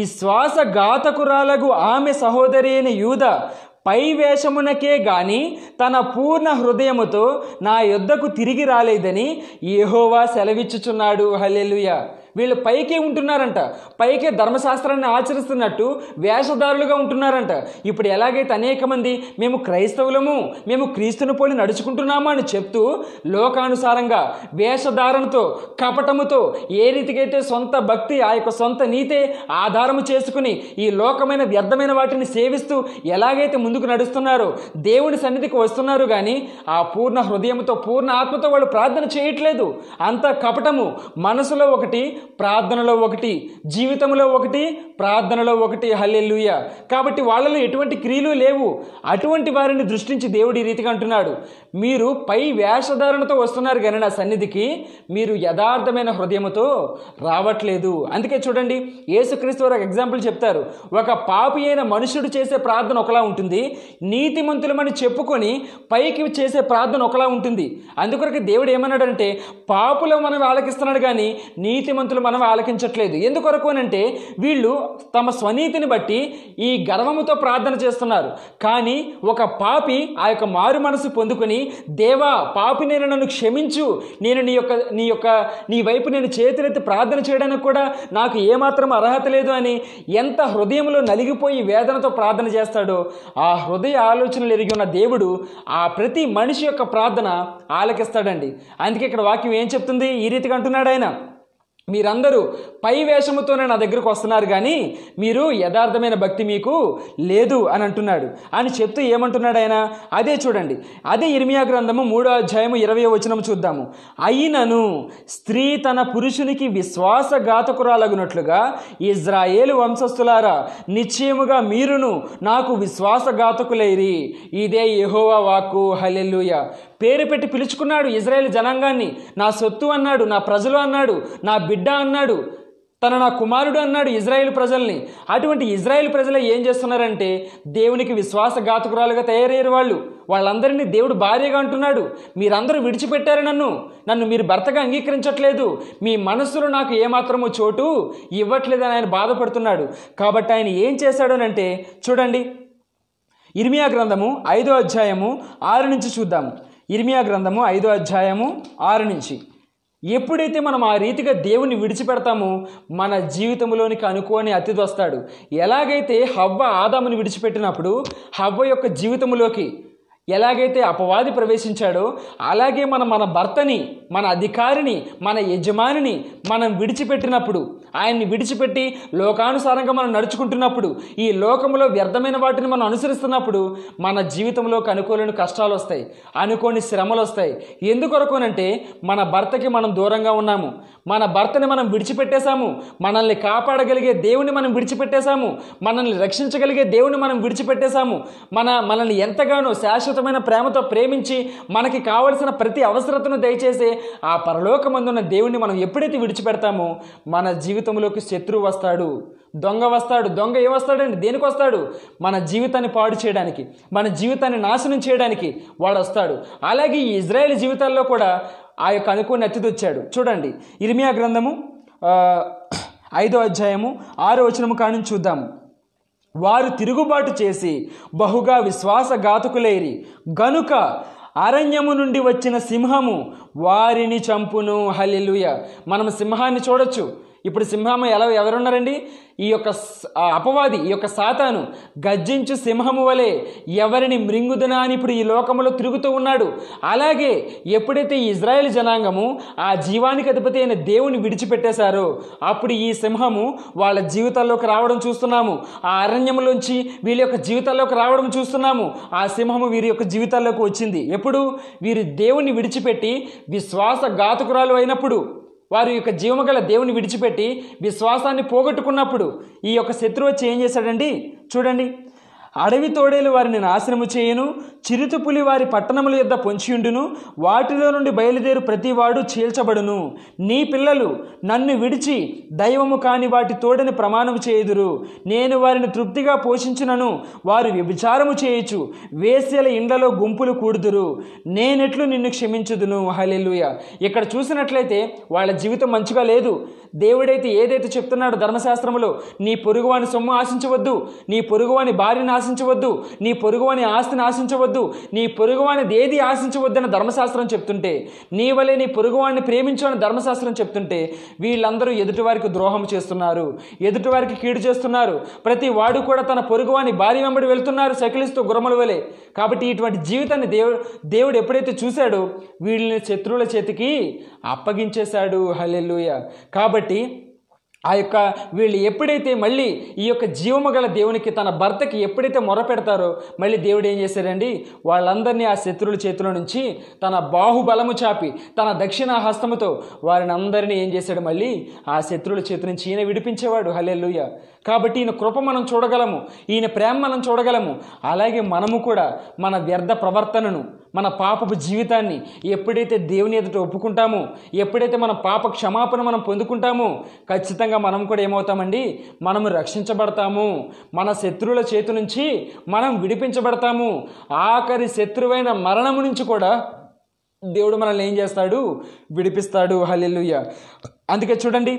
విశ్వాసఘాతకురాలగు ఆమె సహోదరి అయిన యూద పై వేషమునకే గాని తన పూర్ణ హృదయముతో నా యొద్దకు తిరిగి రాలేదని యెహోవా సెలవిచ్చుచున్నాడు హల్లెలూయా వీళ్ళు పైకే ఉంటున్నారంట పైకే ధర్మశాస్త్రాన్ని ఆచరిస్తున్నట్టు వేషధారులుగా ఉంటున్నారంట ఇప్పుడు ఎలాగైతే అనేక మంది మేము క్రైస్తవులము మేము క్రీస్తుని పోలి నడుచుకుంటున్నాము అని చెప్తూ లోకానుసారంగా వేషధారణతో కపటముతో ఏ రీతికైతే సొంత భక్తి ఆ యొక్క సొంత నీతే ఆధారము చేసుకుని ఈ లోకమైన వ్యర్థమైన వాటిని సేవిస్తూ ఎలాగైతే ముందుకు నడుస్తున్నారో దేవుని సన్నిధికి వస్తున్నారు కానీ ఆ పూర్ణ హృదయంతో పూర్ణ ఆత్మతో వాళ్ళు ప్రార్థన చేయట్లేదు అంత కపటము మనసులో ఒకటి ప్రార్థనలో ఒకటి జీవితంలో ఒకటి ప్రార్థనలో ఒకటి హల్లెలూయ కాబట్టి వాళ్ళలో ఎటువంటి క్రియలు లేవు అటువంటి వారిని దృష్టించి దేవుడు ఈ రీతిగా అంటున్నాడు మీరు పై వేషధారణతో వస్తున్నారు కానీ నా సన్నిధికి మీరు యథార్థమైన హృదయముతో రావట్లేదు అందుకే చూడండి యేసుక్రీస్తు వారు ఒక ఎగ్జాంపుల్ చెప్తారు ఒక పాపి అయిన మనుషుడు చేసే ప్రార్థన ఒకలా ఉంటుంది నీతిమంతులమని చెప్పుకొని పైకి చేసే ప్రార్థన ఒకలా ఉంటుంది అందుకొరకు దేవుడు ఏమన్నాడంటే పాపులు మనం ఆలకిస్తున్నాడు కానీ నీతిమంతులు మనం ఆలకించట్లేదు ఎందుకొరకు అని అంటే వీళ్ళు తమ స్వనీతిని బట్టి ఈ గర్వముతో ప్రార్థన చేస్తున్నారు కానీ ఒక పాపి ఆ యొక్క మారు మనసు పొందుకొని దేవా పాపి నేను నన్ను క్షమించు నేను నీ యొక్క నీ యొక్క నీ వైపు నేను చేతులెత్తి ప్రార్థన చేయడానికి కూడా నాకు ఏమాత్రం అర్హత లేదు అని ఎంత హృదయంలో నలిగిపోయి వేదనతో ప్రార్థన చేస్తాడో ఆ హృదయ ఆలోచనలు ఎరిగి ఉన్న దేవుడు ఆ ప్రతి మనిషి యొక్క ప్రార్థన ఆలకిస్తాడండి అందుకే ఇక్కడ వాక్యం ఏం చెప్తుంది ఈ రీతిగా అంటున్నాడు ఆయన మీరందరూ పై వేషముతోనే నా దగ్గరకు వస్తున్నారు కానీ మీరు యథార్థమైన భక్తి మీకు లేదు అని అంటున్నాడు అని చెప్తూ ఏమంటున్నాడు ఆయన అదే చూడండి అదే ఇర్మియా గ్రంథము మూడో అధ్యాయము ఇరవై వచనము చూద్దాము అయినను స్త్రీ తన పురుషునికి విశ్వాసఘాతకురాలగునట్లుగా ఇజ్రాయేలు వంశస్థులారా నిశ్చయముగా మీరును నాకు విశ్వాసఘాతకులేరి ఇదే యెహోవా వాక్కు హలెల్లుయ పేరు పెట్టి పిలుచుకున్నాడు ఇజ్రాయేల్ జనాంగాన్ని నా సొత్తు అన్నాడు నా ప్రజలు అన్నాడు నా బిడ్డ అన్నాడు తన నా కుమారుడు అన్నాడు ఇజ్రాయేల్ ప్రజల్ని అటువంటి ఇజ్రాయేల్ ప్రజలు ఏం చేస్తున్నారంటే దేవునికి విశ్వాసఘాతకురాలుగా తయారయ్యారు వాళ్ళు వాళ్ళందరినీ దేవుడు భార్యగా అంటున్నాడు మీరందరూ విడిచిపెట్టారు నన్ను నన్ను మీరు భర్తగా అంగీకరించట్లేదు మీ మనస్సులో నాకు ఏమాత్రమో చోటు ఇవ్వట్లేదని ఆయన బాధపడుతున్నాడు కాబట్టి ఆయన ఏం చేశాడనంటే చూడండి ఇర్మియా గ్రంథము ఐదో అధ్యాయము ఆరు నుంచి చూద్దాము ఇర్మియా గ్రంథము ఐదో అధ్యాయము ఆరు నుంచి ఎప్పుడైతే మనం ఆ రీతిగా దేవుని విడిచిపెడతామో మన జీవితంలోనికి అనుకోని అతిథి వస్తాడు ఎలాగైతే హవ్వ ఆదాముని విడిచిపెట్టినప్పుడు హవ్వ యొక్క జీవితంలోకి ఎలాగైతే అపవాది ప్రవేశించాడో అలాగే మనం మన భర్తని మన అధికారిని మన యజమానిని మనం విడిచిపెట్టినప్పుడు ఆయన్ని విడిచిపెట్టి లోకానుసారంగా మనం నడుచుకుంటున్నప్పుడు ఈ లోకంలో వ్యర్థమైన వాటిని మనం అనుసరిస్తున్నప్పుడు మన జీవితంలోకి అనుకోలేని కష్టాలు వస్తాయి అనుకోని శ్రమలు వస్తాయి ఎందుకొరకునంటే మన భర్తకి మనం దూరంగా ఉన్నాము మన భర్తని మనం విడిచిపెట్టేశాము మనల్ని కాపాడగలిగే దేవుని మనం విడిచిపెట్టేశాము మనల్ని రక్షించగలిగే దేవుని మనం విడిచిపెట్టేశాము మన మనల్ని ఎంతగానో శాశ్వతమైన ప్రేమతో ప్రేమించి మనకి కావలసిన ప్రతి అవసరతను దయచేసి ఆ పరలోకమందున్న దేవుణ్ణి మనం ఎప్పుడైతే విడిచిపెడతామో మన జీవితంలోకి శత్రువు వస్తాడు దొంగ వస్తాడు దొంగ ఏ వస్తాడండి దేనికి వస్తాడు మన జీవితాన్ని పాడు చేయడానికి మన జీవితాన్ని నాశనం చేయడానికి వాడు వస్తాడు అలాగే ఈ ఇజ్రాయేల్ జీవితాల్లో కూడా ఆ యొక్క అనుకుని అతిథి వచ్చాడు చూడండి ఇర్మియా గ్రంథము ఆ, ఐదో అధ్యాయము ఆరో వచనము కాని చూద్దాము వారు తిరుగుబాటు చేసి బహుగా విశ్వాసఘాతకులేరి గనుక అరణ్యము నుండి వచ్చిన సింహము వారిని చంపును హల్లెలూయ మనం సింహాన్ని చూడొచ్చు ఇప్పుడు సింహము ఎలా ఎవరున్నారండి ఈ యొక్క స- ఆ అపవాది ఈ యొక్క సాతాను గర్జించు సింహము వలె ఎవరిని మృంగుదనా అని ఇప్పుడు ఈ లోకంలో తిరుగుతూ ఉన్నాడు అలాగే ఎప్పుడైతే ఈ ఇజ్రాయెల్ జనాంగము ఆ జీవానికి అధిపతి అయిన దేవుని విడిచిపెట్టేశారో అప్పుడు ఈ సింహము వాళ్ళ జీవితాల్లోకి రావడం చూస్తున్నాము ఆ అరణ్యంలోంచి వీళ్ళ యొక్క జీవితాల్లోకి రావడం చూస్తున్నాము ఆ సింహము వీరి యొక్క జీవితాల్లోకి వచ్చింది ఎప్పుడు వీరు దేవుని విడిచిపెట్టి విశ్వాసఘాతకురాలు అయినప్పుడు వారి యొక్క జీవమగల దేవుని విడిచిపెట్టి విశ్వాసాన్ని పోగొట్టుకున్నప్పుడు ఈ యొక్క శత్రువు వచ్చి ఏం చేశాడండి చూడండి అడవి తోడేలు వారిని నాశనము చేయను చిరుతుపులి వారి పట్టణముల యొద్ద పొంచియుండును వాటిలో నుండి బయలుదేరు ప్రతివాడు చీల్చబడును నీ పిల్లలు నన్ను విడిచి దైవము కాని వాటి తోడని ప్రమాణము చేయుదురు నేను వారిని తృప్తిగా పోషించునను వారు వ్యభిచారము చేయొచ్చు వేశ్యల ఇండ్లలో గుంపులు కూడుదురు నేనెట్లు నిన్ను క్షమించుదును హలెలుయ ఇక్కడ చూసినట్లయితే వాళ్ళ జీవితం మంచిగా లేదు దేవుడైతే ఏదైతే చెప్తున్నాడో ధర్మశాస్త్రములో నీ పొరుగువాని సొమ్ము ఆశించవద్దు నీ పొరుగువాని భార్యను ఆశించవద్దు నీ పొరుగువాని ఆస్తిని ఆశించవద్దు నీ పొరుగువాని ఏది ఆశించవద్దని ధర్మశాస్త్రం చెప్తుంటే నీ వలే నీ పొరుగువాడిని ప్రేమించు అని ధర్మశాస్త్రం చెప్తుంటే వీళ్ళందరూ ఎదుటివారికి ద్రోహం చేస్తున్నారు ఎదుటివారికి కీడు చేస్తున్నారు ప్రతి వాడు కూడా తన పొరుగువాని భార్య వెంబడి వెళ్తున్నారు సకిలిస్తూ గురమల వలె కాబట్టి ఇటువంటి జీవితాన్ని దేవుడు దేవుడు ఎప్పుడైతే చూశాడో వీళ్ళని శత్రువుల చేతికి అప్పగించేశాడు హల్లెలూయ కాబట్టి ఆ యొక్క వీళ్ళు ఎప్పుడైతే మళ్ళీ ఈ యొక్క జీవము గల దేవునికి తన భర్తకి ఎప్పుడైతే మొర పెడతారో మళ్ళీ దేవుడు ఏం చేశాడండి వాళ్ళందరినీ ఆ శత్రువుల చేతిలో నుంచి తన బాహుబలము చాపి తన దక్షిణ హస్తముతో వారిని అందరినీ ఏం చేశాడు మళ్ళీ ఆ శత్రువుల చేతి నుంచి ఈయన విడిపించేవాడు హల్లెలూయ కాబట్టి ఈయన కృప మనం చూడగలము ఈయన ప్రేమ మనం చూడగలము అలాగే మనము కూడా మన వ్యర్థ ప్రవర్తనను మన పాపపు జీవితాన్ని ఎప్పుడైతే దేవుని ఎదుట ఒప్పుకుంటామో ఎప్పుడైతే మన పాప క్షమాపణ మనం పొందుకుంటామో ఖచ్చితంగా మనం కూడా ఏమవుతామండి మనము రక్షించబడతాము మన శత్రువుల చేతి నుంచి మనం విడిపించబడతాము ఆఖరి శత్రువైన మరణము నుంచి కూడా దేవుడు మనల్ని ఏం చేస్తాడు విడిపిస్తాడు హల్లెలూయ అందుకే చూడండి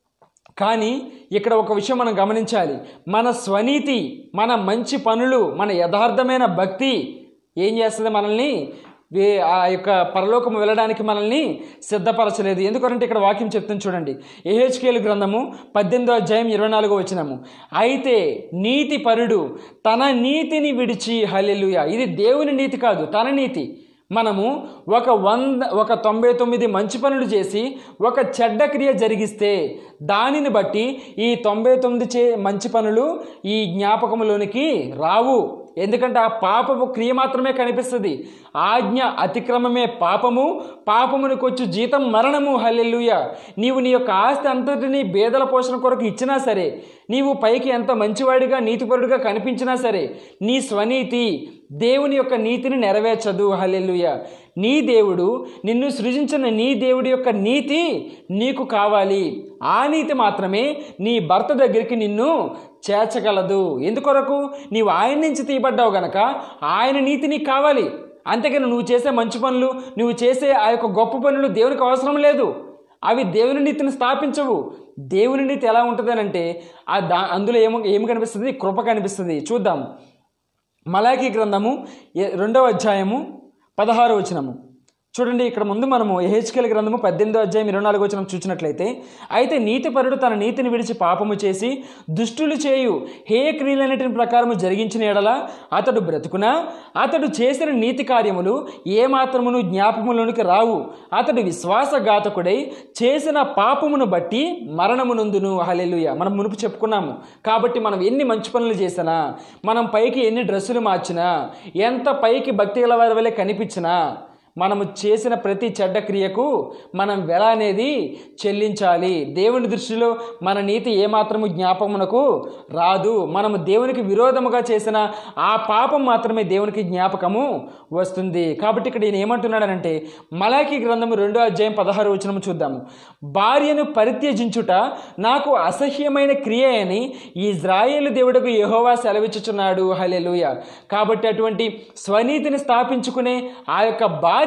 కానీ ఇక్కడ ఒక విషయం మనం గమనించాలి మన స్వనీతి మన మంచి పనులు మన యథార్థమైన భక్తి ఏం చేస్తుంది మనల్ని వే- ఆ యొక్క పరలోకము వెళ్ళడానికి మనల్ని సిద్ధపరచలేదు ఎందుకంటే ఇక్కడ వాక్యం చెప్తుంది చూడండి ఏహెచ్కేలు గ్రంథము పద్దెనిమిదో అధ్యాయం ఇరవై నాలుగో వచ్చినాము అయితే నీతి పరుడు తన నీతిని విడిచి హల్లెలూయా ఇది దేవుని నీతి కాదు తన నీతి మనము ఒక వంద ఒక తొంభై తొమ్మిది మంచి పనులు చేసి ఒక చెడ్డ క్రియ జరిగిస్తే దానిని బట్టి ఈ తొంభై తొమ్మిది చే మంచి పనులు ఈ జ్ఞాపకంలోనికి రావు ఎందుకంటే ఆ పాపము క్రియ మాత్రమే కనిపిస్తుంది ఆజ్ఞ అతిక్రమమే పాపము పాపమునికి వచ్చి జీతం మరణము హల్లెలూయ నీవు నీ యొక్క ఆస్తి అంతటిని బేదల పోషణ కొరకు ఇచ్చినా సరే నీవు పైకి ఎంత మంచివాడిగా నీతిపరుడిగా కనిపించినా సరే నీ స్వనీతి దేవుని యొక్క నీతిని నెరవేర్చదు హల్లెలూయ నీ దేవుడు నిన్ను సృజించిన నీ దేవుడి యొక్క నీతి నీకు కావాలి ఆ నీతి మాత్రమే నీ భర్త దగ్గరికి నిన్ను చేర్చగలదు ఎందుకొరకు నీవు ఆయన నుంచి తీయబడ్డావు గనక ఆయన నీతి నీకు కావాలి అంతేకాని నువ్వు చేసే మంచి పనులు నువ్వు చేసే ఆ యొక్క గొప్ప పనులు దేవునికి అవసరం లేదు అవి దేవుని నీతిని స్థాపించవు దేవుని నీతి ఎలా ఉంటుంది అంటే ఆ దా అందులో ఏమో ఏమి కనిపిస్తుంది కృప కనిపిస్తుంది చూద్దాం మలాఖీ గ్రంథము ఎ- రెండవ అధ్యాయము పదహారు వచనము చూడండి ఇక్కడ ముందు మనము ఎహెచ్కెల్ గ్రంథము పద్దెనిమిదో అధ్యాయం ఇరవై నాలుగు వచ్చిన చూసినట్లయితే అయితే నీతిపరుడు తన నీతిని విడిచి పాపము చేసి దుష్టులు చేయు హేయ క్రియలన్నిటిని ప్రకారము జరిగించిన ఎడల అతడు బ్రతుకునా అతడు చేసిన నీతి కార్యములు ఏమాత్రమును జ్ఞాపములోనికి రావు అతడు విశ్వాసఘాతకుడై చేసిన పాపమును బట్టి మరణమునందును హలెలుయ మనం మునుపు చెప్పుకున్నాము కాబట్టి మనం ఎన్ని మంచి పనులు చేసినా మనం పైకి ఎన్ని డ్రెస్సులు మార్చినా ఎంత పైకి భక్తి గల వారి వల్లే కనిపించినా మనము చేసిన ప్రతి చెడ్డ క్రియకు మనం వెల అనేది చెల్లించాలి దేవుని దృష్టిలో మన నీతి ఏమాత్రము జ్ఞాపకమునకు రాదు మనము దేవునికి విరోధముగా చేసిన ఆ పాపం మాత్రమే దేవునికి జ్ఞాపకము వస్తుంది కాబట్టి ఇక్కడ ఈయన ఏమంటున్నాడనంటే మలాకి గ్రంథము రెండో అధ్యాయం పదహారు వచనము చూద్దాము భార్యను పరిత్యజించుట నాకు అసహ్యమైన క్రియ అని ఇజ్రాయేలు దేవుడకు యెహోవా సెలవిచ్చుచున్నాడు హలెలుయ కాబట్టి అటువంటి స్వనీతిని స్థాపించుకునే ఆ యొక్క భార్య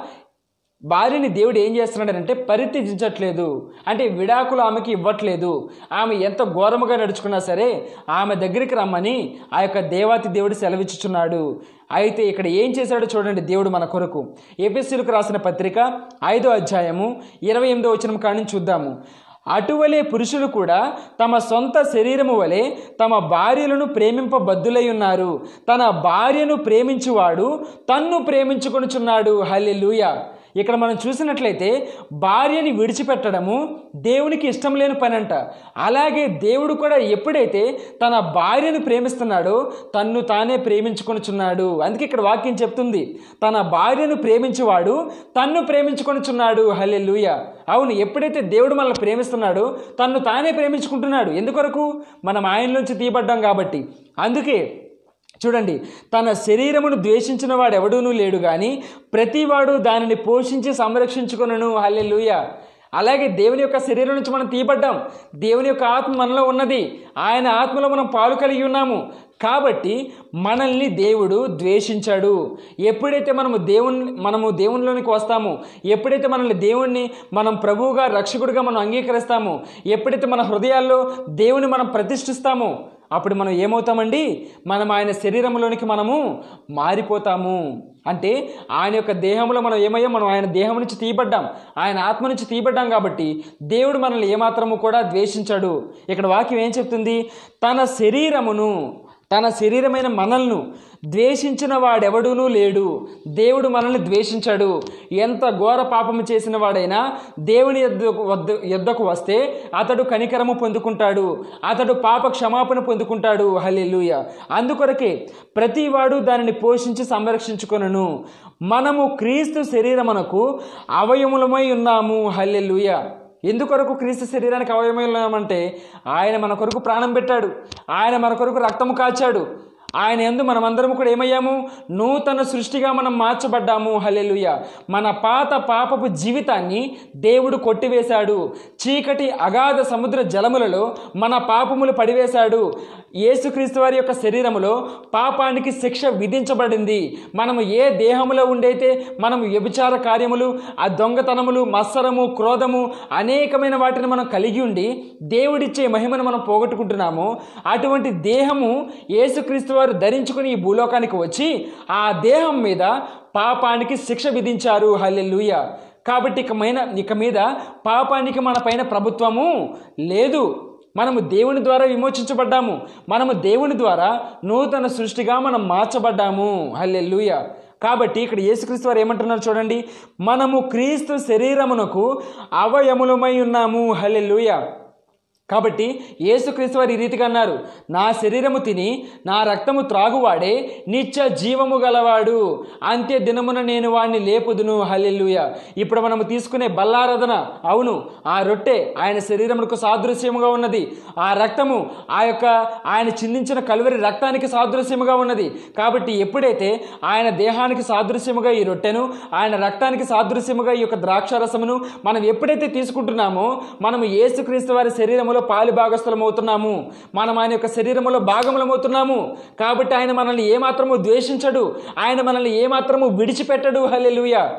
భార్యని దేవుడు ఏం చేస్తున్నాడంటే పరిత్యజించట్లేదు అంటే విడాకులు ఆమెకి ఇవ్వట్లేదు ఆమె ఎంత ఘోరముగా నడుచుకున్నా సరే ఆమె దగ్గరికి రమ్మని ఆ యొక్క దేవాతి దేవుడు సెలవిచ్చుచున్నాడు అయితే ఇక్కడ ఏం చేశాడో చూడండి దేవుడు మన కొరకు ఏపీసీలకు రాసిన పత్రిక ఐదో అధ్యాయము ఇరవై ఎనిమిదో వచనం కానీ చూద్దాము అటువలే పురుషులు కూడా తమ సొంత శరీరము వలె తమ భార్యలను ప్రేమింపబద్దులై ఉన్నారు తన భార్యను ప్రేమించువాడు తన్ను ప్రేమించుకొనుచున్నాడు హల్లెలూయ ఇక్కడ మనం చూసినట్లయితే భార్యని విడిచిపెట్టడము దేవునికి ఇష్టం లేని పని అంట అలాగే దేవుడు కూడా ఎప్పుడైతే తన భార్యను ప్రేమిస్తున్నాడో తన్ను తానే ప్రేమించుకొనుచున్నాడు అందుకే ఇక్కడ వాక్యం చెప్తుంది తన భార్యను ప్రేమించేవాడు తన్ను ప్రేమించుకొనుచున్నాడు హల్లెలూయ అవును ఎప్పుడైతే దేవుడు మనల్ని ప్రేమిస్తున్నాడో తన్ను తానే ప్రేమించుకుంటున్నాడు ఎందుకొరకు మనం ఆయన నుంచి తీయబడ్డాం కాబట్టి అందుకే చూడండి తన శరీరమును ద్వేషించిన వాడు ఎవడూనూ లేడు కానీ ప్రతివాడు దానిని పోషించి సంరక్షించుకొనను హల్లెలూయ అలాగే దేవుని యొక్క శరీరం నుంచి మనం తీయబడ్డాం దేవుని యొక్క ఆత్మ మనలో ఉన్నది ఆయన ఆత్మలో మనం పాలు కలిగి ఉన్నాము కాబట్టి మనల్ని దేవుడు ద్వేషించాడు ఎప్పుడైతే మనము దేవుని మనము దేవునిలోనికి వస్తామో ఎప్పుడైతే మనల్ని దేవుణ్ణి మనం ప్రభువుగా రక్షకుడిగా మనం అంగీకరిస్తామో ఎప్పుడైతే మన హృదయాల్లో దేవుని మనం ప్రతిష్ఠిస్తామో అప్పుడు మనం ఏమవుతామండి మనం ఆయన శరీరంలోనికి మనము మారిపోతాము అంటే ఆయన యొక్క దేహంలో మనం ఏమయ్యాం మనం ఆయన దేహం నుంచి తీయబడ్డాం ఆయన ఆత్మ నుంచి తీయబడ్డాం కాబట్టి దేవుడు మనల్ని ఏమాత్రము కూడా ద్వేషించాడు ఇక్కడ వాక్యం ఏం చెప్తుంది తన శరీరమును తన శరీరమైన మనల్ని ద్వేషించిన వాడెవడూనూ లేడు దేవుడు మనల్ని ద్వేషించాడు ఎంత ఘోర పాపము చేసిన వాడైనా దేవుని యొద్దకు వద్ద యొద్దకు వస్తే అతడు కనికరము పొందుకుంటాడు అతడు పాప క్షమాపణ పొందుకుంటాడు హల్లెలూయ అందుకొరకే ప్రతివాడు దానిని పోషించి సంరక్షించుకొనను మనము క్రీస్తు శరీరమునకు అవయములమై ఉన్నాము హల్లెలూయ ఎందుకొరకు క్రీస్తు శరీరానికి అవయవమైనామంటే ఆయన మన కొరకు ప్రాణం పెట్టాడు ఆయన మన కొరకు రక్తము కాచాడు ఆయన ఎందు మనమందరం కూడా ఏమయ్యాము నూతన సృష్టిగా మనం మార్చబడ్డాము హల్లెలూయ మన పాత పాపపు జీవితాన్ని దేవుడు కొట్టివేశాడు చీకటి అగాధ సముద్ర జలములలో మన పాపములు పడివేశాడు యేసుక్రీస్తు వారి యొక్క శరీరములో పాపానికి శిక్ష విధించబడింది మనము ఏ దేహములో ఉండైతే మనము వ్యభిచార కార్యములు ఆ దొంగతనములు మత్సరము క్రోధము అనేకమైన వాటిని మనం కలిగి ఉండి దేవుడిచ్చే మహిమను మనం పోగొట్టుకుంటున్నాము అటువంటి దేహము యేసుక్రీస్తు వారు ధరించుకుని ఈ భూలోకానికి వచ్చి ఆ దేహం మీద పాపానికి శిక్ష విధించారు హల్లెలూయ కాబట్టి ఇక మైన ఇక మీద పాపానికి మన పైన ప్రభుత్వము లేదు మనము దేవుని ద్వారా విమోచించబడ్డాము మనము దేవుని ద్వారా నూతన సృష్టిగా మనం మార్చబడ్డాము హల్లెలూయ కాబట్టి ఇక్కడ యేసుక్రీస్తు వారు ఏమంటున్నారు చూడండి మనము క్రీస్తు శరీరమునకు అవయములమై ఉన్నాము హల్లెలూయ కాబట్టి యేసుక్రీస్తు వారు ఈ రీతిగా అన్నారు నా శరీరము తిని నా రక్తము త్రాగువాడే నిత్య జీవము గలవాడు అంత్య దినమున నేను వాడిని లేపుదును హల్లెలూయ ఇప్పుడు మనము తీసుకునే బల్లారాధన అవును ఆ రొట్టె ఆయన శరీరములకు సాదృశ్యముగా ఉన్నది ఆ రక్తము ఆ యొక్క ఆయన చిందించిన కలువరి రక్తానికి సాదృశ్యముగా ఉన్నది కాబట్టి ఎప్పుడైతే ఆయన దేహానికి సాదృశ్యముగా ఈ రొట్టెను ఆయన రక్తానికి సాదృశ్యముగా ఈ యొక్క ద్రాక్షారసమును మనం ఎప్పుడైతే తీసుకుంటున్నామో మనము యేసుక్రీస్తు వారి శరీరములో పాలు భాగస్థలం అవుతున్నాము మనం ఆయన యొక్క శరీరములో భాగములమవుతున్నాము కాబట్టి ఆయన మనల్ని ఏమాత్రము ద్వేషించడు ఆయన మనల్ని ఏమాత్రము విడిచిపెట్టడు హల్లెలూయ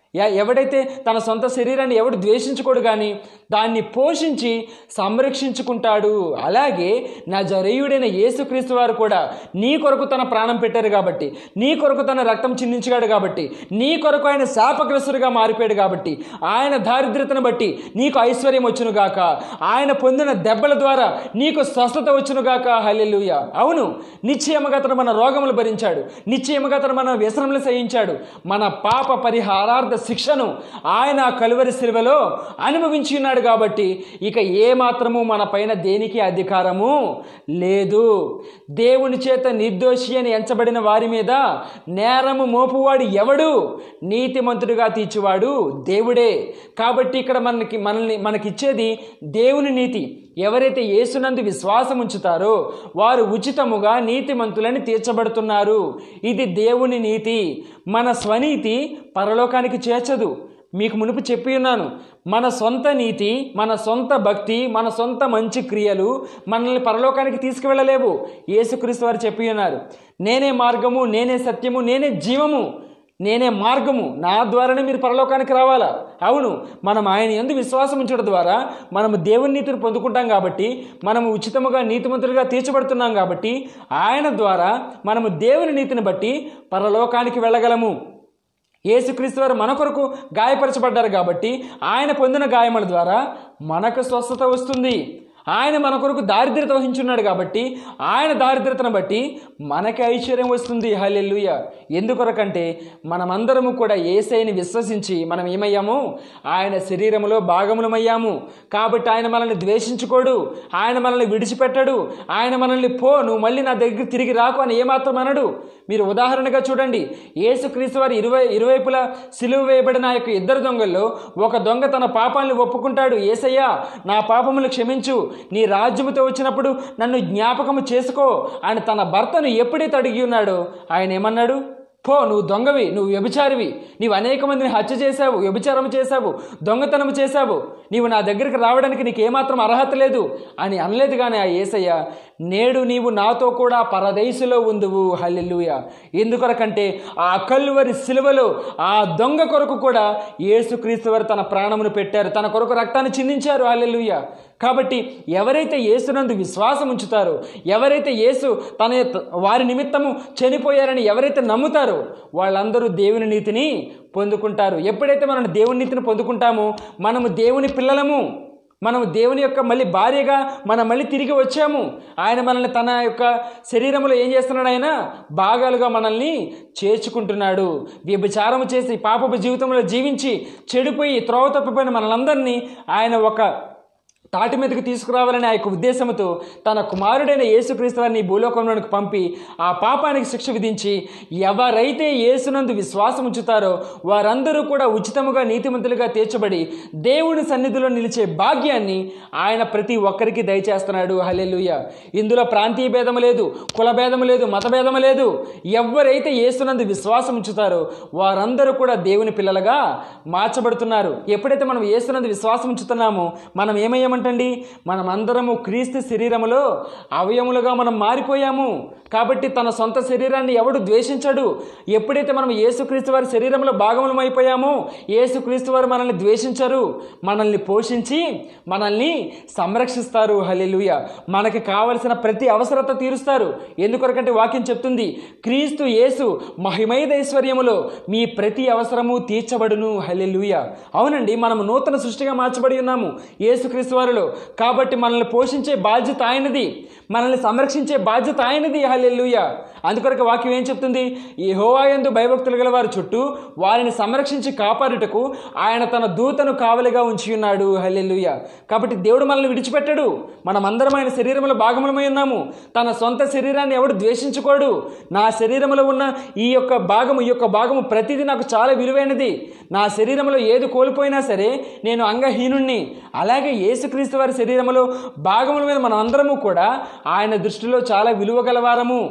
ఎ- ఎవడైతే తన సొంత శరీరాన్ని ఎవడు ద్వేషించుకోడు కానీ దాన్ని పోషించి సంరక్షించుకుంటాడు అలాగే నా జరేయుడైన యేసుక్రీస్తు వారు కూడా నీ కొరకు తన ప్రాణం పెట్టారు కాబట్టి నీ కొరకు తన రక్తం చిందించాడు కాబట్టి నీ కొరకు ఆయన శాపగ్రస్తుడిగా మారిపోయాడు కాబట్టి ఆయన దారిద్రతను బట్టి నీకు ఐశ్వర్యం వచ్చును గాక ఆయన పొందిన దెబ్బల ద్వారా నీకు స్వస్థత వచ్చును గాక హల్లెలూయా అవును నిశ్చయముగా అతను మన రోగములు భరించాడు నిశ్చయముగా అతను మన వ్యసనములు సహించాడు మన పాప పరిహారార్థ శిక్షను ఆయన ఆ కలువరి శిలువలో అనుభవించి ఉన్నాడు కాబట్టి ఇక ఏ మాత్రము మన పైన దేనికి అధికారము లేదు దేవుని చేత నిర్దోషి అని ఎంచబడిన వారి మీద నేరము మోపువాడు ఎవడు నీతిమంతుడిగా తీర్చువాడు దేవుడే కాబట్టి ఇక్కడ మనకి మనల్ని మనకిచ్చేది దేవుని నీతి ఎవరైతే యేసునందు విశ్వాసం ఉంచుతారో వారు ఉచితముగా నీతిమంతులని తీర్చబడుతున్నారు ఇది దేవుని నీతి మన స్వనీతి పరలోకానికి చేర్చదు మీకు మునుపు చెప్పి ఉన్నాను మన సొంత నీతి మన సొంత భక్తి మన సొంత మంచి క్రియలు మనల్ని పరలోకానికి తీసుకువెళ్ళలేవు యేసుక్రీస్తు వారు చెప్పి ఉన్నారు నేనే మార్గము నేనే సత్యము నేనే జీవము నేనే మార్గము నా ద్వారానే మీరు పరలోకానికి రావాలా అవును మనం ఆయన ఎందు విశ్వాసం ఉంచడం ద్వారా మనము దేవుని నీతిని పొందుకుంటాం కాబట్టి మనము ఉచితముగా నీతిమంతులుగా తీర్చబడుతున్నాం కాబట్టి ఆయన ద్వారా మనము దేవుని నీతిని బట్టి పరలోకానికి వెళ్ళగలము యేసుక్రీస్తు వారు మన కొరకు గాయపరచబడ్డారు కాబట్టి ఆయన పొందిన గాయముల ద్వారా మనకు స్వస్థత వస్తుంది ఆయన మన కొరకు దారిద్రత వహించున్నాడు కాబట్టి ఆయన దారిద్రతను బట్టి మనకి ఐశ్వర్యం వస్తుంది హల్లెలూయ ఎందుకొరకంటే మనమందరము కూడా ఏసైని విశ్వసించి మనం ఏమయ్యాము ఆయన శరీరములో భాగములమయ్యాము కాబట్టి ఆయన మనల్ని ద్వేషించుకోడు ఆయన మనల్ని విడిచిపెట్టడు ఆయన మనల్ని పో నువ్వు మళ్ళీ నా దగ్గర తిరిగి రాకు అని ఏమాత్రం అనడు మీరు ఉదాహరణగా చూడండి యేసుక్రీస్తు వారి ఇరువై ఇరువైపులా సిలువ వేయబడిన ఆ యొక్క ఇద్దరు దొంగల్లో ఒక దొంగ తన పాపాలను ఒప్పుకుంటాడు ఏసయ్యా నా పాపములు క్షమించు నీ రాజ్యముతో వచ్చినప్పుడు నన్ను జ్ఞాపకము చేసుకో అని తన భర్తను ఎప్పుడైతే అడిగి ఉన్నాడో ఆయన ఏమన్నాడు పో నువ్వు దొంగవి నువ్వు వ్యభిచారివి నీవు అనేక మందిని హత్య చేశావు వ్యభిచారం చేశావు దొంగతనం చేశావు నీవు నా దగ్గరికి రావడానికి నీకు ఏమాత్రం అర్హత లేదు అని అనలేదు కానీ ఆ ఏసయ్య నేడు నీవు నాతో కూడా పరదేశులో ఉందువు హల్లెలూయ ఎందుకొరకంటే ఆ కల్లువరి సిలువలో ఆ దొంగ కొరకు కూడా యేసుక్రీస్తు వారు తన ప్రాణమును పెట్టారు తన కొరకు రక్తాన్ని చిందించారు హల్లెలూయ కాబట్టి ఎవరైతే యేసునందు విశ్వాసం ఉంచుతారో ఎవరైతే యేసు తన యొక్క- వారి నిమిత్తము చనిపోయారని ఎవరైతే నమ్ముతారో వాళ్ళందరూ దేవుని నీతిని పొందుకుంటారు ఎప్పుడైతే మనం దేవుని నీతిని పొందుకుంటామో మనము దేవుని పిల్లలము మనము దేవుని యొక్క మళ్ళీ భార్యగా మనం మళ్ళీ తిరిగి వచ్చాము ఆయన మనల్ని తన యొక్క శరీరంలో ఏం చేస్తున్నాడు ఆయన భాగాలుగా మనల్ని చేర్చుకుంటున్నాడు వ్యభిచారము చేసి పాపపు జీవితంలో జీవించి చెడిపోయి త్రోవ తప్పిపోయిన మనలందరినీ ఆయన ఒక తాటి మీదకి తీసుకురావాలనే ఆ యొక్క ఉద్దేశంతో తన కుమారుడైన యేసుక్రీస్తు వారిని ఈ భూలోకంలోనికి పంపి ఆ పాపానికి శిక్ష విధించి ఎవరైతే యేసునందు విశ్వాసం ఉంచుతారో వారందరూ కూడా ఉచితముగా నీతిమంతులుగా తీర్చబడి దేవుని సన్నిధిలో నిలిచే భాగ్యాన్ని ఆయన ప్రతి ఒక్కరికి దయచేస్తున్నాడు హల్లెలూయ ఇందులో ప్రాంతీయ భేదము లేదు కుల భేదము లేదు మత భేదము లేదు ఎవరైతే యేసునందు విశ్వాసం ఉంచుతారో వారందరూ కూడా దేవుని పిల్లలుగా మార్చబడుతున్నారు ఎప్పుడైతే మనం యేసునందు విశ్వాసం ఉంచుతున్నామో మనం ఏమయ్యామంటండి మనం అందరము క్రీస్తు శరీరములో అవయములుగా మనం మారిపోయాము కాబట్టి తన సొంత శరీరాన్ని ఎవడు ద్వేషించడు ఎప్పుడైతే మనం యేసుక్రీస్తు వారి శరీరంలో భాగములం అయిపోయామో యేసుక్రీస్తు వారు మనల్ని ద్వేషించరు మనల్ని పోషించి మనల్ని సంరక్షిస్తారు హల్లెలూయ మనకి కావలసిన ప్రతి అవసరత తీరుస్తారు ఎందుకొరకంటే వాక్యం చెప్తుంది క్రీస్తు యేసు మహిమైదైశ్వర్యములో మీ ప్రతి అవసరము తీర్చబడును హల్లెలూయ అవునండి మనము నూతన సృష్టిగా మార్చబడి ఉన్నాము యేసుక్రీస్తు వారిలో కాబట్టి మనల్ని పోషించే బాధ్యత ఆయనది మనల్ని సంరక్షించే బాధ్యత ఆయనది హల్లెలూయ అందుకొరకు వాక్యం ఏం చెప్తుంది ఈ హోవాయందు భయభక్తులు గల వారి చుట్టూ వారిని సంరక్షించి కాపాడుటకు ఆయన తన దూతను కావలిగా ఉంచి ఉన్నాడు హల్లెలూయ కాబట్టి దేవుడు మనల్ని విడిచిపెట్టడు మనమందరం ఆయన శరీరంలో భాగములమై ఉన్నాము తన సొంత శరీరాన్ని ఎవడు ద్వేషించుకోడు నా శరీరంలో ఉన్న ఈ యొక్క భాగము ఈ యొక్క భాగము ప్రతిదీ నాకు చాలా విలువైనది నా శరీరంలో ఏది కోల్పోయినా సరే నేను అంగహీనుణ్ణి అలాగే యేసుక్రీస్తు వారి శరీరంలో భాగముల మీద మనం అందరము కూడా ఆయన దృష్టిలో చాలా విలువ గలవారము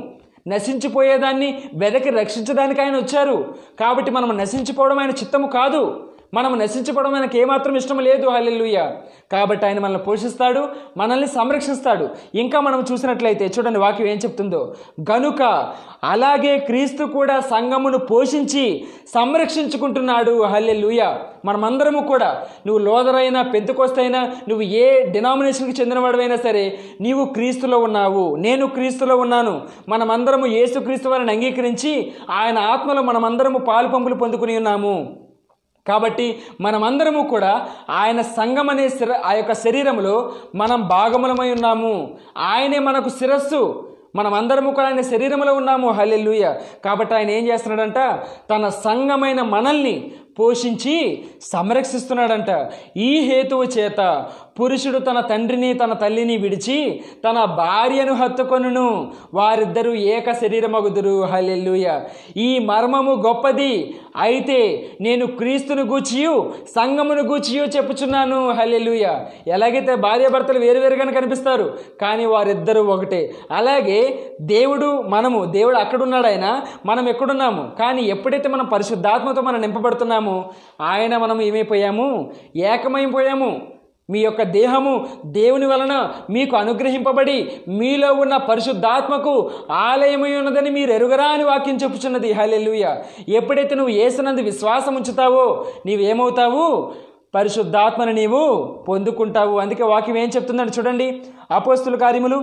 నశించిపోయేదాన్ని వెదకి రక్షించడానికి ఆయన వచ్చారు కాబట్టి మనం నశించిపోవడం ఆయన చిత్తము కాదు మనం నశించుకోవడం ఆయనకి ఏమాత్రం ఇష్టం లేదు హల్లెలూయ కాబట్టి ఆయన మనల్ని పోషిస్తాడు మనల్ని సంరక్షిస్తాడు ఇంకా మనం చూసినట్లయితే చూడండి వాక్యం ఏం చెప్తుందో గనుక అలాగే క్రీస్తు కూడా సంఘమును పోషించి సంరక్షించుకుంటున్నాడు హల్లెలూయ మనమందరము కూడా నువ్వు లోదరైనా పెంతుకొస్తైనా నువ్వు ఏ డినామినేషన్కి చెందినవాడవైనా సరే నీవు క్రీస్తులో ఉన్నావు నేను క్రీస్తులో ఉన్నాను మనమందరము యేసు క్రీస్తు వారిని అంగీకరించి ఆయన ఆత్మలో మనమందరము పాలు పంపులు పొందుకుని ఉన్నాము కాబట్టి మనమందరము కూడా ఆయన సంఘం అనే శిర ఆ యొక్క శరీరంలో మనం భాగములమై ఉన్నాము ఆయనే మనకు శిరస్సు మనమందరము కూడా ఆయన శరీరంలో ఉన్నాము హల్లెలూయ కాబట్టి ఆయన ఏం చేస్తున్నాడంట తన సంఘమైన మనల్ని పోషించి సంరక్షిస్తున్నాడంట ఈ హేతువు చేత పురుషుడు తన తండ్రిని తన తల్లిని విడిచి తన భార్యను హత్తుకొనును వారిద్దరూ ఏక శరీరమగుదురు హల్లెలూయ ఈ మర్మము గొప్పది అయితే నేను క్రీస్తును గూచియు సంఘమును గూచియు చెప్పుచున్నాను హల్లెలూయ ఎలాగైతే భార్యాభర్తలు వేరువేరుగానే కనిపిస్తారు కానీ వారిద్దరూ ఒకటే అలాగే దేవుడు మనము దేవుడు అక్కడున్నాడు ఆయన మనం ఎక్కడున్నాము కానీ ఎప్పుడైతే మనం పరిశుద్ధాత్మతో మనం నింపబడుతున్నామో ఆయన మనం ఏమైపోయాము ఏకమైపోయాము మీ యొక్క దేహము దేవుని వలన మీకు అనుగ్రహింపబడి మీలో ఉన్న పరిశుద్ధాత్మకు ఆలయమై ఉన్నదని మీరు ఎరుగరా అని వాక్యం చెప్పుచున్నది హల్లెలూయ ఎప్పుడైతే నువ్వు ఏసునందు విశ్వాసం ఉంచుతావో నీవేమవుతావు పరిశుద్ధాత్మను నీవు పొందుకుంటావు అందుకే వాక్యం ఏం చెప్తుందని చూడండి అపోస్తుల కార్యములు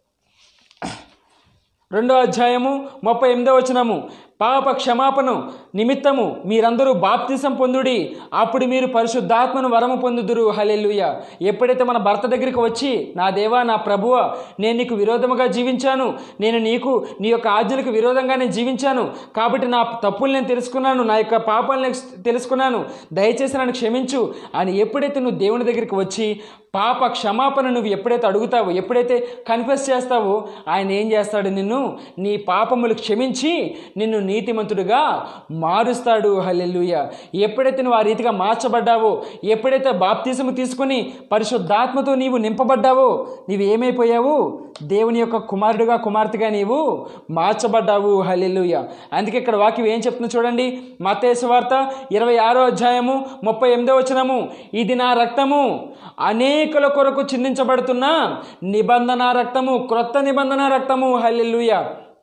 రెండో అధ్యాయము ముప్పై ఎనిమిదో వచనము పాప క్షమాపణ నిమిత్తము మీరందరూ బాప్తిసం పొందుడి అప్పుడు మీరు పరిశుద్ధాత్మను వరము పొందుదురు హలెల్లుయ ఎప్పుడైతే మన భర్త దగ్గరికి వచ్చి నా దేవా నా ప్రభువ నేను నీకు విరోధముగా జీవించాను నేను నీకు నీ యొక్క ఆజ్ఞలకు విరోధంగా నేను జీవించాను కాబట్టి నా తప్పులు నేను తెలుసుకున్నాను నా యొక్క పాపాలను నేను తెలుసుకున్నాను దయచేసి నన్ను క్షమించు అని ఎప్పుడైతే నువ్వు దేవుని దగ్గరికి వచ్చి పాప క్షమాపణ నువ్వు ఎప్పుడైతే అడుగుతావో ఎప్పుడైతే కన్ఫెస్ చేస్తావో ఆయన ఏం చేస్తాడు నిన్ను నీ పాపములు క్షమించి నిన్ను నీతిమంతుడుగా మారుస్తాడు హల్లెలూయ ఎప్పుడైతే నువ్వు ఆ రీతిగా మార్చబడ్డావో ఎప్పుడైతే బాప్తీసము తీసుకుని పరిశుద్ధాత్మతో నీవు నింపబడ్డావో నీవు ఏమైపోయావు దేవుని యొక్క కుమారుడుగా కుమార్తెగా నీవు మార్చబడ్డావు హల్లెలూయ అందుకే ఇక్కడ వాక్యం ఏం చెప్తుందో చూడండి మతేసు వార్త ఇరవై ఆరో అధ్యాయము ముప్పై ఎనిమిదో వచనము ఇది నా రక్తము అనేకుల కొరకు చిందించబడుతున్న నిబంధన రక్తము క్రొత్త నిబంధన రక్తము హల్లెలూయ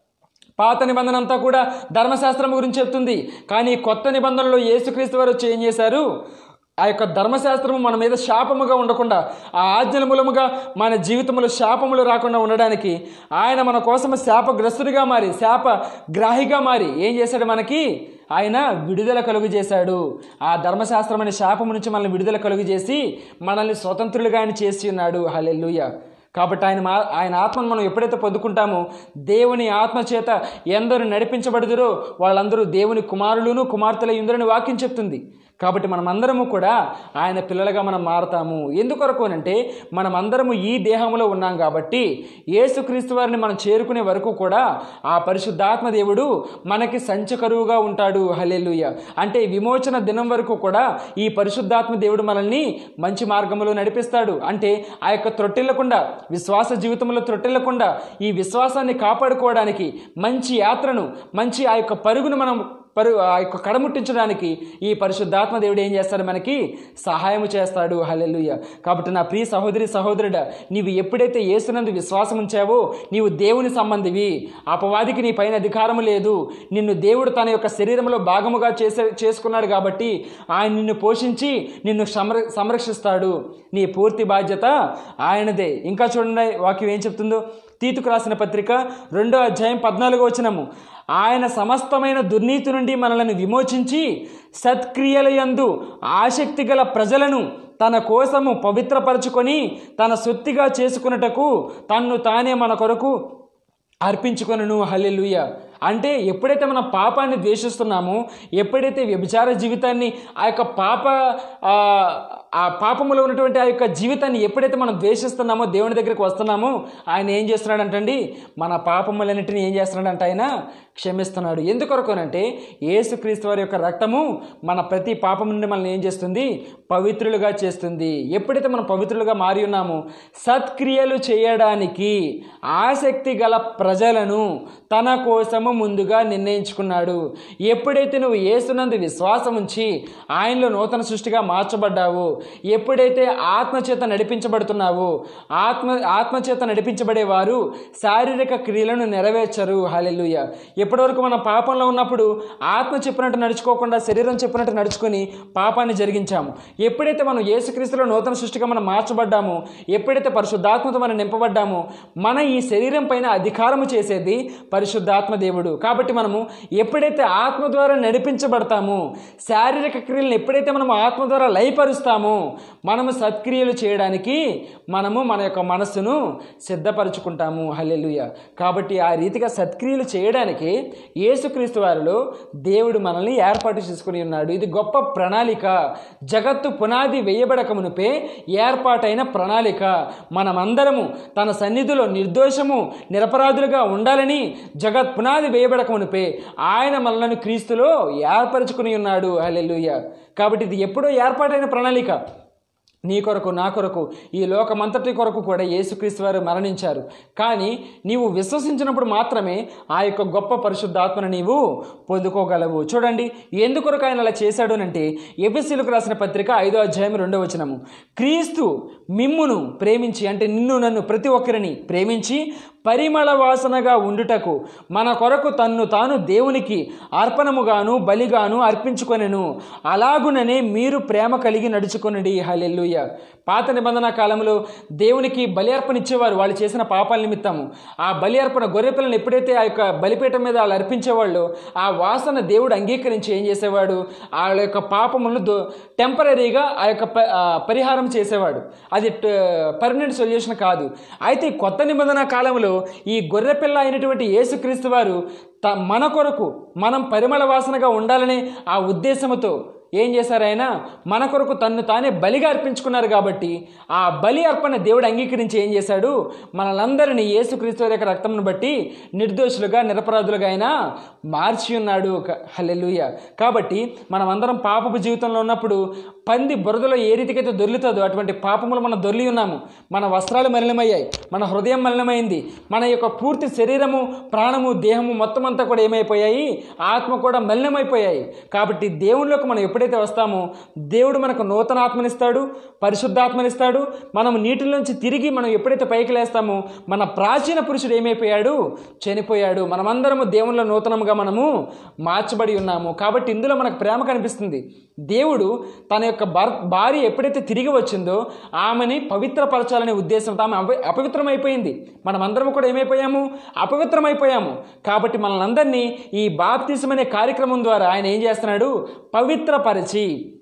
పాత నిబంధన అంతా కూడా ధర్మశాస్త్రం గురించి చెప్తుంది కానీ కొత్త నిబంధనలో యేసుక్రీస్తు వారు వచ్చి ఏం చేశారు ఆ యొక్క ధర్మశాస్త్రము మన మీద శాపముగా ఉండకుండా ఆ ఆజ్ఞల మూలముగా మన జీవితంలో శాపములు రాకుండా ఉండడానికి ఆయన మన కోసం శాపగ్రస్తుడిగా మారి శాప గ్రాహిగా మారి ఏం చేశాడు మనకి ఆయన విడుదల కలుగు చేశాడు ఆ ధర్మశాస్త్రం అనే శాపము నుంచి మనల్ని విడుదల కలుగు చేసి మనల్ని స్వతంత్రులుగా ఆయన చేసి ఉన్నాడు హలెల్లుయ కాబట్టి ఆయన మా ఆయన ఆత్మను మనం ఎప్పుడైతే పొందుకుంటామో దేవుని ఆత్మ చేత ఎందరు నడిపించబడుదురో వాళ్ళందరూ దేవుని కుమారులును కుమార్తెల ఇందరని వాక్యం చెప్తుంది కాబట్టి మనమందరము కూడా ఆయన పిల్లలుగా మనం మారతాము ఎందుకొరకు అంటే మనమందరము ఈ దేహంలో ఉన్నాం కాబట్టి యేసుక్రీస్తు వారిని మనం చేరుకునే వరకు కూడా ఆ పరిశుద్ధాత్మ దేవుడు మనకి సంచకరువుగా ఉంటాడు హలెలుయ అంటే విమోచన దినం వరకు కూడా ఈ పరిశుద్ధాత్మ దేవుడు మనల్ని మంచి మార్గంలో నడిపిస్తాడు అంటే ఆ యొక్క త్రొట్టిల్లకుండా విశ్వాస జీవితంలో త్రొట్టిల్లకుండా ఈ విశ్వాసాన్ని కాపాడుకోవడానికి మంచి యాత్రను మంచి ఆ యొక్క పరుగును మనం పరు ఆ యొక్క కడముట్టించడానికి ఈ పరిశుద్ధాత్మ దేవుడు ఏం చేస్తాడు మనకి సహాయం చేస్తాడు హల్లెలూయ కాబట్టి నా ప్రియ సహోదరి సహోదరుడా నీవు ఎప్పుడైతే యేసునందు విశ్వాసం ఉంచావో నీవు దేవుని సంబంధివి అపవాదికి నీ పైన అధికారం లేదు నిన్ను దేవుడు తన యొక్క శరీరంలో భాగముగా చేసే చేసుకున్నాడు కాబట్టి ఆయన నిన్ను పోషించి నిన్ను సంర సంరక్షిస్తాడు నీ పూర్తి బాధ్యత ఆయనదే ఇంకా చూడండి వాక్యం ఏం చెప్తుందో తీతుకు రాసిన పత్రిక రెండో అధ్యాయం పద్నాలుగో వచనము ఆయన సమస్తమైన దుర్నీతి నుండి మనలను విమోచించి సత్క్రియల యందు ఆసక్తి గల ప్రజలను తన కోసము పవిత్రపరచుకొని తన సొత్తిగా చేసుకున్నటకు తన్ను తానే మన కొరకు అర్పించుకొనను హల్లెలూయ అంటే ఎప్పుడైతే మనం పాపాన్ని ద్వేషిస్తున్నామో ఎప్పుడైతే వ్యభిచార జీవితాన్ని ఆ యొక్క పాప ఆ, ఆ పాపములో ఉన్నటువంటి ఆ యొక్క జీవితాన్ని ఎప్పుడైతే మనం ద్వేషిస్తున్నామో దేవుని దగ్గరికి వస్తున్నామో ఆయన ఏం చేస్తున్నాడంటండి మన పాపములన్నింటినీ ఏం చేస్తున్నాడంట ఆయన క్షమిస్తున్నాడు ఎందుకొరకునంటే యేసుక్రీస్తు వారి యొక్క రక్తము మన ప్రతి పాపం నుండి మనల్ని ఏం చేస్తుంది పవిత్రులుగా చేస్తుంది ఎప్పుడైతే మనం పవిత్రులుగా మారి ఉన్నామో సత్క్రియలు చేయడానికి ఆసక్తి గల ప్రజలను తన కోసము బ్రహ్మ ముందుగా నిర్ణయించుకున్నాడు ఎప్పుడైతే నువ్వు ఏసునందు విశ్వాసం ఉంచి ఆయనలో నూతన సృష్టిగా మార్చబడ్డావు ఎప్పుడైతే ఆత్మచేత నడిపించబడుతున్నావో ఆత్మ ఆత్మచేత నడిపించబడేవారు శారీరక క్రియలను నెరవేర్చరు హలెలుయ ఎప్పటివరకు మనం పాపంలో ఉన్నప్పుడు ఆత్మ చెప్పినట్టు నడుచుకోకుండా శరీరం చెప్పినట్టు నడుచుకొని పాపాన్ని జరిగించాము ఎప్పుడైతే మనం యేసుక్రీస్తులో నూతన సృష్టిగా మనం మార్చబడ్డామో ఎప్పుడైతే పరిశుద్ధాత్మతో మనం నింపబడ్డామో మన ఈ శరీరం పైన అధికారము చేసేది పరిశుద్ధాత్మ దేవుడు కాబట్టి మనము ఎప్పుడైతే ఆత్మ ద్వారా నడిపించబడతామో శారీరక క్రియలను ఎప్పుడైతే మనం ఆత్మ ద్వారా లయపరుస్తామో మనము సత్క్రియలు చేయడానికి మనము మన యొక్క మనస్సును సిద్ధపరచుకుంటాము హల్లెలూయ కాబట్టి ఆ రీతిగా సత్క్రియలు చేయడానికి యేసుక్రీస్తు వారిలో దేవుడు మనల్ని ఏర్పాటు చేసుకుని ఉన్నాడు ఇది గొప్ప ప్రణాళిక జగత్తు పునాది వేయబడక మునిపే ఏర్పాటైన ప్రణాళిక మనమందరము తన సన్నిధిలో నిర్దోషము నిరపరాధులుగా ఉండాలని జగత్ పునాది వేయబడక మునిపే ఆయన మనలను క్రీస్తులో ఏర్పరచుకుని ఉన్నాడు హల్లెలూయ కాబట్టి ఇది ఎప్పుడో ఏర్పాటైన ప్రణాళిక నీ కొరకు నా కొరకు ఈ లోకమంతటి కొరకు కూడా యేసుక్రీస్తు వారు మరణించారు కానీ నీవు విశ్వసించినప్పుడు మాత్రమే ఆ యొక్క గొప్ప పరిశుద్ధాత్మను నీవు పొందుకోగలవు చూడండి ఎందుకొరకు ఆయన అలా చేశాడు అంటే ఎపిసిలకు రాసిన పత్రిక ఐదో అధ్యాయం రెండో వచనము క్రీస్తు మిమ్మును ప్రేమించి అంటే నిన్ను నన్ను ప్రతి ఒక్కరిని ప్రేమించి పరిమళ వాసనగా ఉండుటకు మన కొరకు తన్ను తాను దేవునికి అర్పణముగాను బలిగాను అర్పించుకొనెను అలాగుననే మీరు ప్రేమ కలిగి నడుచుకొనడి హలెల్లుయ పాత నిబంధన కాలంలో దేవునికి బలి అర్పణ ఇచ్చేవారు వాళ్ళు చేసిన పాపాల నిమిత్తము ఆ బలి అర్పణ గొర్రెపిల్లను ఎప్పుడైతే ఆ యొక్క బలిపీఠం మీద వాళ్ళు అర్పించేవాళ్ళు ఆ వాసన దేవుడు అంగీకరించి ఏం చేసేవాడు వాళ్ళ యొక్క పాపములను దో టెంపరీగా ఆ యొక్క ప- ఆ పరిహారం చేసేవాడు అది పర్మనెంట్ సొల్యూషన్ కాదు అయితే ఈ కొత్త నిబంధన కాలంలో ఈ గొర్రెపిల్ల అయినటువంటి యేసుక్రీస్తు వారు త మన కొరకు మనం పరిమళ వాసనగా ఉండాలనే ఆ ఉద్దేశంతో ఏం చేశారు ఆయన మన కొరకు తన్ను తానే బలిగా అర్పించుకున్నారు కాబట్టి ఆ బలి అర్పణ దేవుడు అంగీకరించి ఏం చేశాడు మనలందరినీ యేసుక్రీస్తు వారి యొక్క రక్తమును బట్టి నిర్దోషులుగా నిరపరాధులుగా ఆయన మార్చి ఉన్నాడు హల్లెలూయ కాబట్టి మనం అందరం పాపపు జీవితంలో ఉన్నప్పుడు పంది బురదలో ఏ రీతికైతే దొర్లుతుందో అటువంటి పాపములు మనం దొర్లి ఉన్నాము మన వస్త్రాలు మలినమయ్యాయి మన హృదయం మలినమైంది మన యొక్క పూర్తి శరీరము ప్రాణము దేహము మొత్తం అంతా కూడా ఏమైపోయాయి ఆత్మ కూడా మలినమైపోయాయి కాబట్టి దేవునిలోకి మనం ఎప్పుడైతే వస్తామో దేవుడు మనకు నూతన ఆత్మనిస్తాడు పరిశుద్ధాత్మనిస్తాడు మనం నీటిలోంచి తిరిగి మనం ఎప్పుడైతే పైకి లేస్తామో మన ప్రాచీన పురుషుడు ఏమైపోయాడు చనిపోయాడు మనమందరము దేవునిలో నూతనంగా మనము మార్చబడి ఉన్నాము కాబట్టి ఇందులో మనకు ప్రేమ కనిపిస్తుంది దేవుడు తన యొక్క భర్ భార్య ఎప్పుడైతే తిరిగి వచ్చిందో ఆమెని పవిత్రపరచాలనే ఉద్దేశంతో ఆమె అప అపవిత్రమైపోయింది మనమందరం కూడా ఏమైపోయాము అపవిత్రమైపోయాము కాబట్టి మనల్ని ఈ బాప్తిసం అనే కార్యక్రమం ద్వారా ఆయన ఏం చేస్తున్నాడు పవిత్రపరిచి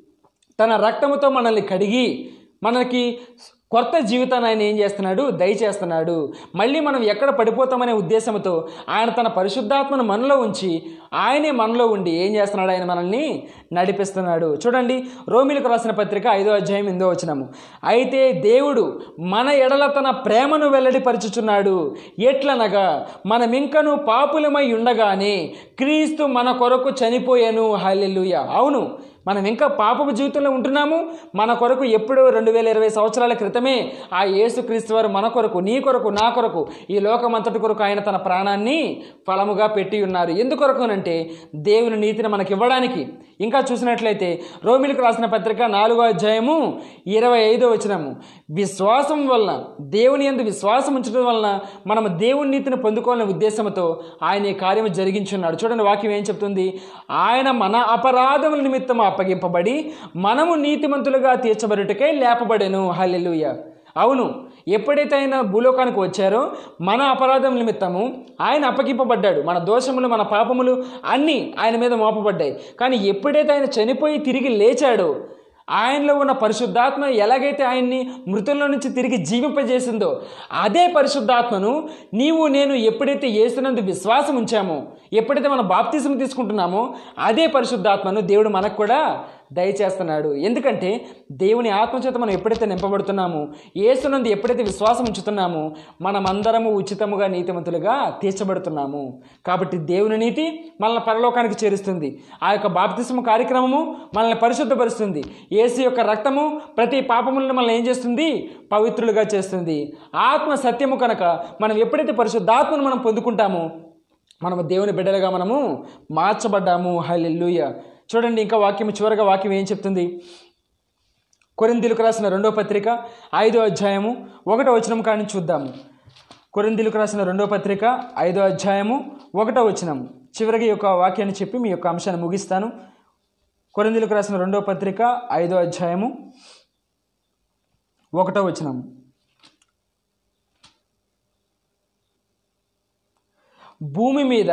తన రక్తముతో మనల్ని కడిగి మనకి కొత్త జీవితాన్ని ఆయన ఏం చేస్తున్నాడు దయచేస్తున్నాడు మళ్ళీ మనం ఎక్కడ పడిపోతామనే ఉద్దేశంతో ఆయన తన పరిశుద్ధాత్మను మనలో ఉంచి ఆయనే మనలో ఉండి ఏం చేస్తున్నాడు ఆయన మనల్ని నడిపిస్తున్నాడు చూడండి రోమిలకు రాసిన పత్రిక ఐదో అధ్యాయం ఎందో వచ్చినాము అయితే దేవుడు మన ఎడల తన ప్రేమను వెల్లడిపరుచుచున్నాడు ఎట్లనగా మనమింకను పాపులమై ఉండగానే క్రీస్తు మన కొరకు చనిపోయాను హల్లెలూయా అవును మనం ఇంకా పాపపు జీవితంలో ఉంటున్నాము మన కొరకు ఎప్పుడో రెండు వేల ఇరవై సంవత్సరాల క్రితమే ఆ యేసుక్రీస్తు వారు మన కొరకు నీ కొరకు నా కొరకు ఈ లోకమంతటి కొరకు ఆయన తన ప్రాణాన్ని ఫలముగా పెట్టి ఉన్నారు ఎందుకొరకు అంటే దేవుని నీతిని మనకి ఇవ్వడానికి ఇంకా చూసినట్లయితే రోమిలకు రాసిన పత్రిక నాలుగో అధ్యాయము ఇరవై ఐదో వచనము విశ్వాసం వలన దేవుని యందు విశ్వాసం ఉంచడం వలన మనము దేవుని నీతిని పొందుకోవాలనే ఉద్దేశంతో ఆయన ఈ కార్యము జరిగించున్నాడు చూడండి వాక్యం ఏం చెప్తుంది ఆయన మన అపరాధముల నిమిత్తం అప్పగింపబడి మనము నీతిమంతులుగా తీర్చబడుటకై లేపబడెను హల్లెలూయా అవును ఎప్పుడైతే ఆయన భూలోకానికి వచ్చారో మన అపరాధం నిమిత్తము ఆయన అప్పగింపబడ్డాడు మన దోషములు మన పాపములు అన్నీ ఆయన మీద మోపబడ్డాయి కానీ ఎప్పుడైతే ఆయన చనిపోయి తిరిగి లేచాడో ఆయనలో ఉన్న పరిశుద్ధాత్మ ఎలాగైతే ఆయన్ని మృతుల్లో నుంచి తిరిగి జీవింపజేసిందో అదే పరిశుద్ధాత్మను నీవు నేను ఎప్పుడైతే ఏసునందు విశ్వాసం ఉంచామో ఎప్పుడైతే మనం బాప్తిజం తీసుకుంటున్నామో అదే పరిశుద్ధాత్మను దేవుడు మనకు కూడా దయచేస్తున్నాడు ఎందుకంటే దేవుని ఆత్మచేత మనం ఎప్పుడైతే నింపబడుతున్నామో ఏసునందు ఎప్పుడైతే విశ్వాసం ఉంచుతున్నామో మనమందరము ఉచితముగా నీతిమంతులుగా తీర్చబడుతున్నాము కాబట్టి దేవుని నీతి మనల్ని పరలోకానికి చేరుస్తుంది ఆ యొక్క బాప్తిస్మ కార్యక్రమము మనల్ని పరిశుద్ధపరుస్తుంది ఏసు యొక్క రక్తము ప్రతి పాపములను మనల్ని ఏం చేస్తుంది పవిత్రులుగా చేస్తుంది ఆత్మ సత్యము కనుక మనం ఎప్పుడైతే పరిశుద్ధాత్మను మనం పొందుకుంటామో మనము దేవుని బిడ్డలుగా మనము మార్చబడ్డాము హల్లెలూయ చూడండి ఇంకా వాక్యం చివరిగా వాక్యం ఏం చెప్తుంది కొరిందీలకు రాసిన రెండో పత్రిక ఐదో అధ్యాయము ఒకటో వచనం కానీ చూద్దాము కొరిందీలకు రాసిన రెండో పత్రిక ఐదో అధ్యాయము ఒకటో వచనం చివరికి ఈ యొక్క వాక్యాన్ని చెప్పి మీ యొక్క అంశాన్ని ముగిస్తాను కొరిందీలకు రాసిన రెండో పత్రిక ఐదో అధ్యాయము ఒకటో వచనం భూమి మీద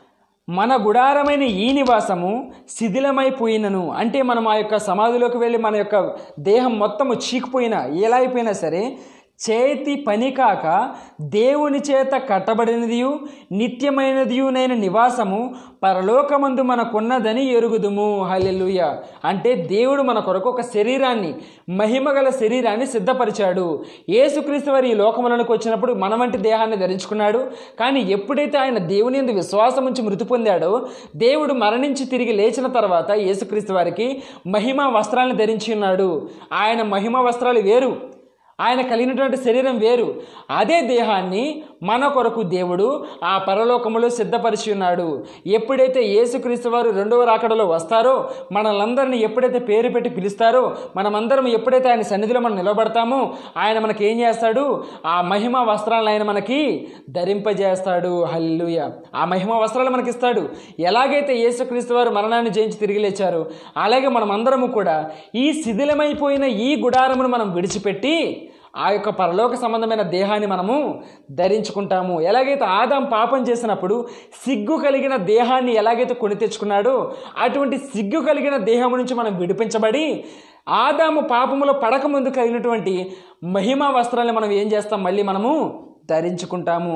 మన గుడారమైన ఈ నివాసము శిథిలమైపోయినను అంటే మనం ఆ యొక్క సమాధిలోకి వెళ్ళి మన యొక్క దేహం మొత్తము చీకిపోయినా ఎలా అయిపోయినా సరే చేతి పని కాక దేవుని చేత కట్టబడినదియు నిత్యమైనదియునైన నివాసము పరలోకమందు మనకున్నదని ఎరుగుదుము హల్లెలూయ అంటే దేవుడు మన కొరకు ఒక శరీరాన్ని మహిమగల శరీరాన్ని సిద్ధపరిచాడు యేసుక్రీస్తు వారి ఈ లోకములకు వచ్చినప్పుడు మన వంటి దేహాన్ని ధరించుకున్నాడు కానీ ఎప్పుడైతే ఆయన దేవుని యందు విశ్వాసం ఉంచి మృతి పొందాడో దేవుడు మరణించి తిరిగి లేచిన తర్వాత యేసుక్రీస్తు వారికి మహిమ వస్త్రాలను ధరించి ఉన్నాడు ఆయన మహిమ వస్త్రాలు వేరు ఆయన కలిగినటువంటి శరీరం వేరు అదే దేహాన్ని మన కొరకు దేవుడు ఆ పరలోకములో సిద్ధపరిచి ఉన్నాడు ఎప్పుడైతే యేసుక్రీస్తు వారు రెండవ రాకడలో వస్తారో మనలందరినీ ఎప్పుడైతే పేరు పెట్టి పిలుస్తారో మనమందరం ఎప్పుడైతే ఆయన సన్నిధిలో మనం నిలబడతామో ఆయన మనకి ఏం చేస్తాడు ఆ మహిమ వస్త్రాలను ఆయన మనకి ధరింపజేస్తాడు హల్లుయ ఆ మహిమ వస్త్రాలు మనకి ఇస్తాడు ఎలాగైతే యేసుక్రీస్తు వారు మరణాన్ని జయించి తిరిగి లేచారు అలాగే మనమందరము కూడా ఈ శిథిలమైపోయిన ఈ గుడారమును మనం విడిచిపెట్టి ఆ యొక్క పరలోక సంబంధమైన దేహాన్ని మనము ధరించుకుంటాము ఎలాగైతే ఆదాం పాపం చేసినప్పుడు సిగ్గు కలిగిన దేహాన్ని ఎలాగైతే కొని తెచ్చుకున్నాడో అటువంటి సిగ్గు కలిగిన దేహం నుంచి మనం విడిపించబడి ఆదాము పాపములో పడకముందు కలిగినటువంటి మహిమా వస్త్రాన్ని మనం ఏం చేస్తాం మళ్ళీ మనము ధరించుకుంటాము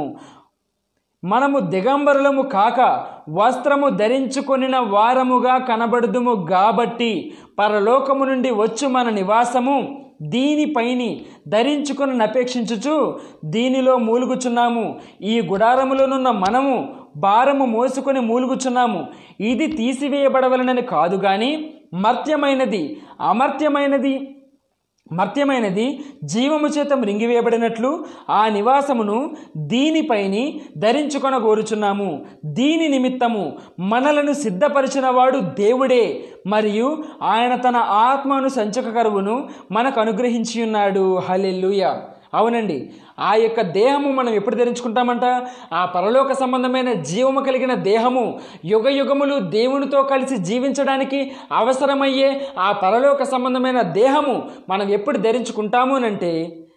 మనము దిగంబరులము కాక వస్త్రము ధరించుకొనిన వారముగా కనబడుదుము కాబట్టి పరలోకము నుండి వచ్చు మన నివాసము దీనిపైని ధరించుకొని అపేక్షించుచు దీనిలో మూలుగుచున్నాము ఈ గుడారములోనున్న మనము భారము మోసుకొని మూలుగుచున్నాము ఇది తీసివేయబడవలనని కాదు కానీ మర్త్యమైనది అమర్త్యమైనది మర్త్యమైనది జీవము చేత మృంగివేయబడినట్లు ఆ నివాసమును దీనిపైని ధరించుకొన కోరుచున్నాము దీని నిమిత్తము మనలను సిద్ధపరిచిన వాడు దేవుడే మరియు ఆయన తన ఆత్మను సంచక కరువును మనకు అనుగ్రహించి ఉన్నాడు హలెల్లుయ అవునండి ఆ యొక్క దేహము మనం ఎప్పుడు ధరించుకుంటామంట ఆ పరలోక సంబంధమైన జీవము కలిగిన దేహము యుగ యుగములు దేవునితో కలిసి జీవించడానికి అవసరమయ్యే ఆ పరలోక సంబంధమైన దేహము మనం ఎప్పుడు ధరించుకుంటాము అనంటే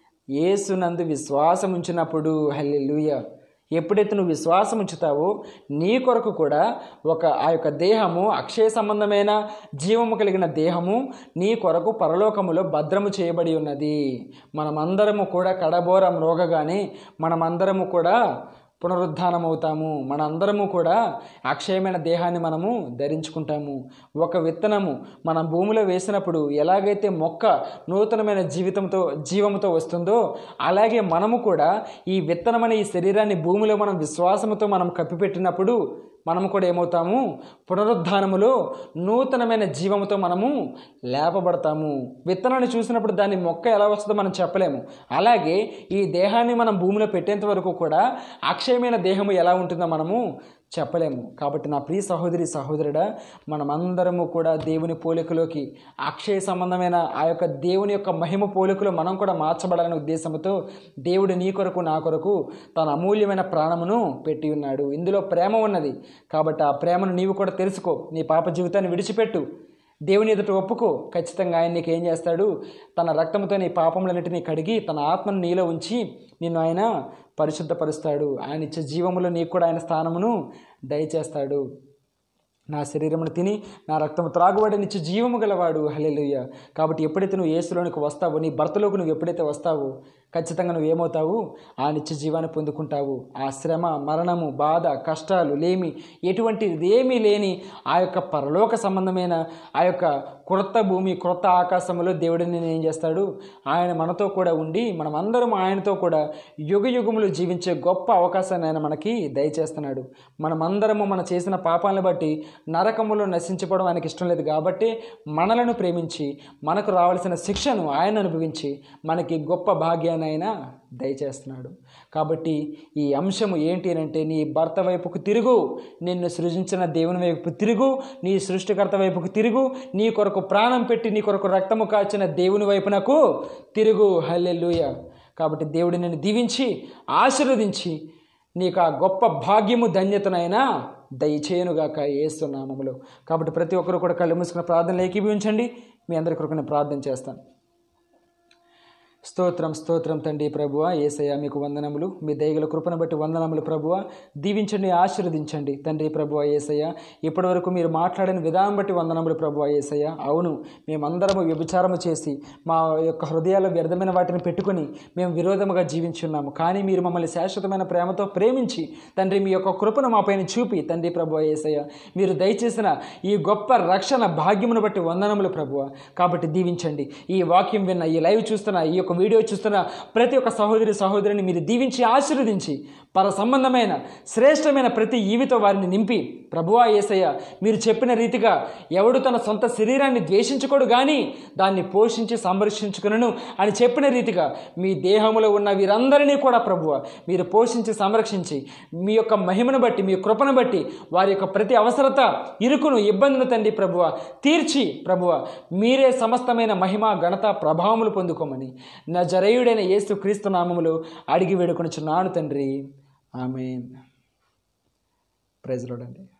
యేసునందు విశ్వాసం ఉంచినప్పుడు హల్లెలూయ ఎప్పుడైతే నువ్వు విశ్వాసం ఉంచుతావో నీ కొరకు కూడా ఒక ఆ యొక్క దేహము అక్షయ సంబంధమైన జీవము కలిగిన దేహము నీ కొరకు పరలోకములో భద్రము చేయబడి ఉన్నది మనమందరము కూడా కడబోర మ్రోగగానే మనమందరము కూడా పునరుద్ధానం అవుతాము మనందరము కూడా అక్షయమైన దేహాన్ని మనము ధరించుకుంటాము ఒక విత్తనము మనం భూమిలో వేసినప్పుడు ఎలాగైతే మొక్క నూతనమైన జీవితంతో జీవముతో వస్తుందో అలాగే మనము కూడా ఈ విత్తనమనే ఈ శరీరాన్ని భూమిలో మనం విశ్వాసముతో మనం కప్పిపెట్టినప్పుడు మనము కూడా ఏమవుతాము పునరుద్ధానములో నూతనమైన జీవముతో మనము లేపబడతాము విత్తనాన్ని చూసినప్పుడు దాని మొక్క ఎలా వస్తుందో మనం చెప్పలేము అలాగే ఈ దేహాన్ని మనం భూమిలో పెట్టేంత వరకు కూడా అక్షయమైన దేహము ఎలా ఉంటుందో మనము చెప్పలేము కాబట్టి నా ప్రియ సహోదరి సహోదరుడా మనమందరము కూడా దేవుని పోలికలోకి అక్షయ సంబంధమైన ఆ యొక్క దేవుని యొక్క మహిమ పోలికలో మనం కూడా మార్చబడాలనే ఉద్దేశంతో దేవుడు నీ కొరకు నా కొరకు తన అమూల్యమైన ప్రాణమును పెట్టి ఉన్నాడు ఇందులో ప్రేమ ఉన్నది కాబట్టి ఆ ప్రేమను నీవు కూడా తెలుసుకో నీ పాప జీవితాన్ని విడిచిపెట్టు దేవుని ఎదుట ఒప్పుకో ఖచ్చితంగా ఆయన నీకు ఏం చేస్తాడు తన రక్తంతో నీ పాపములన్నిటినీ కడిగి తన ఆత్మను నీలో ఉంచి నిన్ను ఆయన పరిశుద్ధపరుస్తాడు ఆయన ఇచ్చే జీవములో నీకు కూడా ఆయన స్థానమును దయచేస్తాడు నా శరీరమును తిని నా రక్తము త్రాగుబడి నిత్య జీవము గలవాడు హల్లెలూయ కాబట్టి ఎప్పుడైతే నువ్వు యేసులోనికి వస్తావో నీ భర్తలోకి నువ్వు ఎప్పుడైతే వస్తావో ఖచ్చితంగా నువ్వు ఏమవుతావు ఆ నిత్య జీవాన్ని పొందుకుంటావు ఆ శ్రమ మరణము బాధ కష్టాలు లేమి ఎటువంటిది ఏమీ లేని ఆ యొక్క పరలోక సంబంధమైన ఆ యొక్క క్రొత్త భూమి క్రొత్త ఆకాశంలో దేవుడిని ఏం చేస్తాడు ఆయన మనతో కూడా ఉండి మనమందరం ఆయనతో కూడా యుగ యుగములు జీవించే గొప్ప అవకాశాన్ని ఆయన మనకి దయచేస్తున్నాడు మనమందరము మన చేసిన పాపాలను బట్టి నరకములో నశించిపోవడం ఆయనకి ఇష్టం లేదు కాబట్టి మనలను ప్రేమించి మనకు రావాల్సిన శిక్షను ఆయన అనుభవించి మనకి గొప్ప భాగ్యాన్ని ఆయన దయచేస్తున్నాడు కాబట్టి ఈ అంశము ఏంటి అని అంటే నీ భర్త వైపుకు తిరుగు నిన్ను సృజించిన దేవుని వైపు తిరుగు నీ సృష్టికర్త వైపుకు తిరుగు నీ కొరకు ప్రాణం పెట్టి నీ కొరకు రక్తము కాచిన దేవుని వైపునకు తిరుగు హల్లెలూయ కాబట్టి దేవుడు నిన్ను దీవించి ఆశీర్వదించి నీకు ఆ గొప్ప భాగ్యము ధన్యతనైనా దయచేయనుగాక ఏస్తున్నామములో కాబట్టి ప్రతి ఒక్కరు కూడా కళ్ళు మూసుకున్న ప్రార్థనలు ఏకీభవించండి మీ అందరి కొరకు నేను ప్రార్థన చేస్తాను స్తోత్రం స్తోత్రం తండ్రి ప్రభువ ఏసయ్య మీకు వందనములు మీ దయగల కృపను బట్టి వందనములు ప్రభువ దీవించండి ఆశీర్వదించండి తండ్రి ప్రభువ ఏసయ్య ఇప్పటి వరకు మీరు మాట్లాడిన విధానం బట్టి వందనములు ప్రభువ ఏసయ్య అవును మేమందరము వ్యభిచారము చేసి మా యొక్క హృదయాల్లో వ్యర్థమైన వాటిని పెట్టుకొని మేము విరోధముగా జీవించున్నాము కానీ మీరు మమ్మల్ని శాశ్వతమైన ప్రేమతో ప్రేమించి తండ్రి మీ యొక్క కృపను మా పైన చూపి తండ్రి ప్రభువ ఏసయ్య మీరు దయచేసిన ఈ గొప్ప రక్షణ భాగ్యమును బట్టి వందనములు ప్రభువ కాబట్టి దీవించండి ఈ వాక్యం విన్న ఈ లైవ్ చూస్తున్న ఈ యొక్క వీడియో చూస్తున్న ప్రతి ఒక్క సహోదరి సహోదరిని మీరు దీవించి ఆశీర్వదించి పర సంబంధమైన శ్రేష్టమైన ప్రతి ఈవితో వారిని నింపి ప్రభువా ఏసయ్య మీరు చెప్పిన రీతిగా ఎవడు తన సొంత శరీరాన్ని ద్వేషించుకోడు కానీ దాన్ని పోషించి సంరక్షించుకునను అని చెప్పిన రీతిగా మీ దేహములో ఉన్న వీరందరినీ కూడా ప్రభువ మీరు పోషించి సంరక్షించి మీ యొక్క మహిమను బట్టి మీ కృపను బట్టి వారి యొక్క ప్రతి అవసరత ఇరుకును ఇబ్బందులు తండ్రి ప్రభువ తీర్చి ప్రభువ మీరే సమస్తమైన మహిమ ఘనత ప్రభావములు పొందుకోమని నా జరయుడైన యేసు క్రీస్తు నామములు అడిగి వేడుకొనుచున్నాను తండ్రి ఆమె ప్రైజ్లోడండి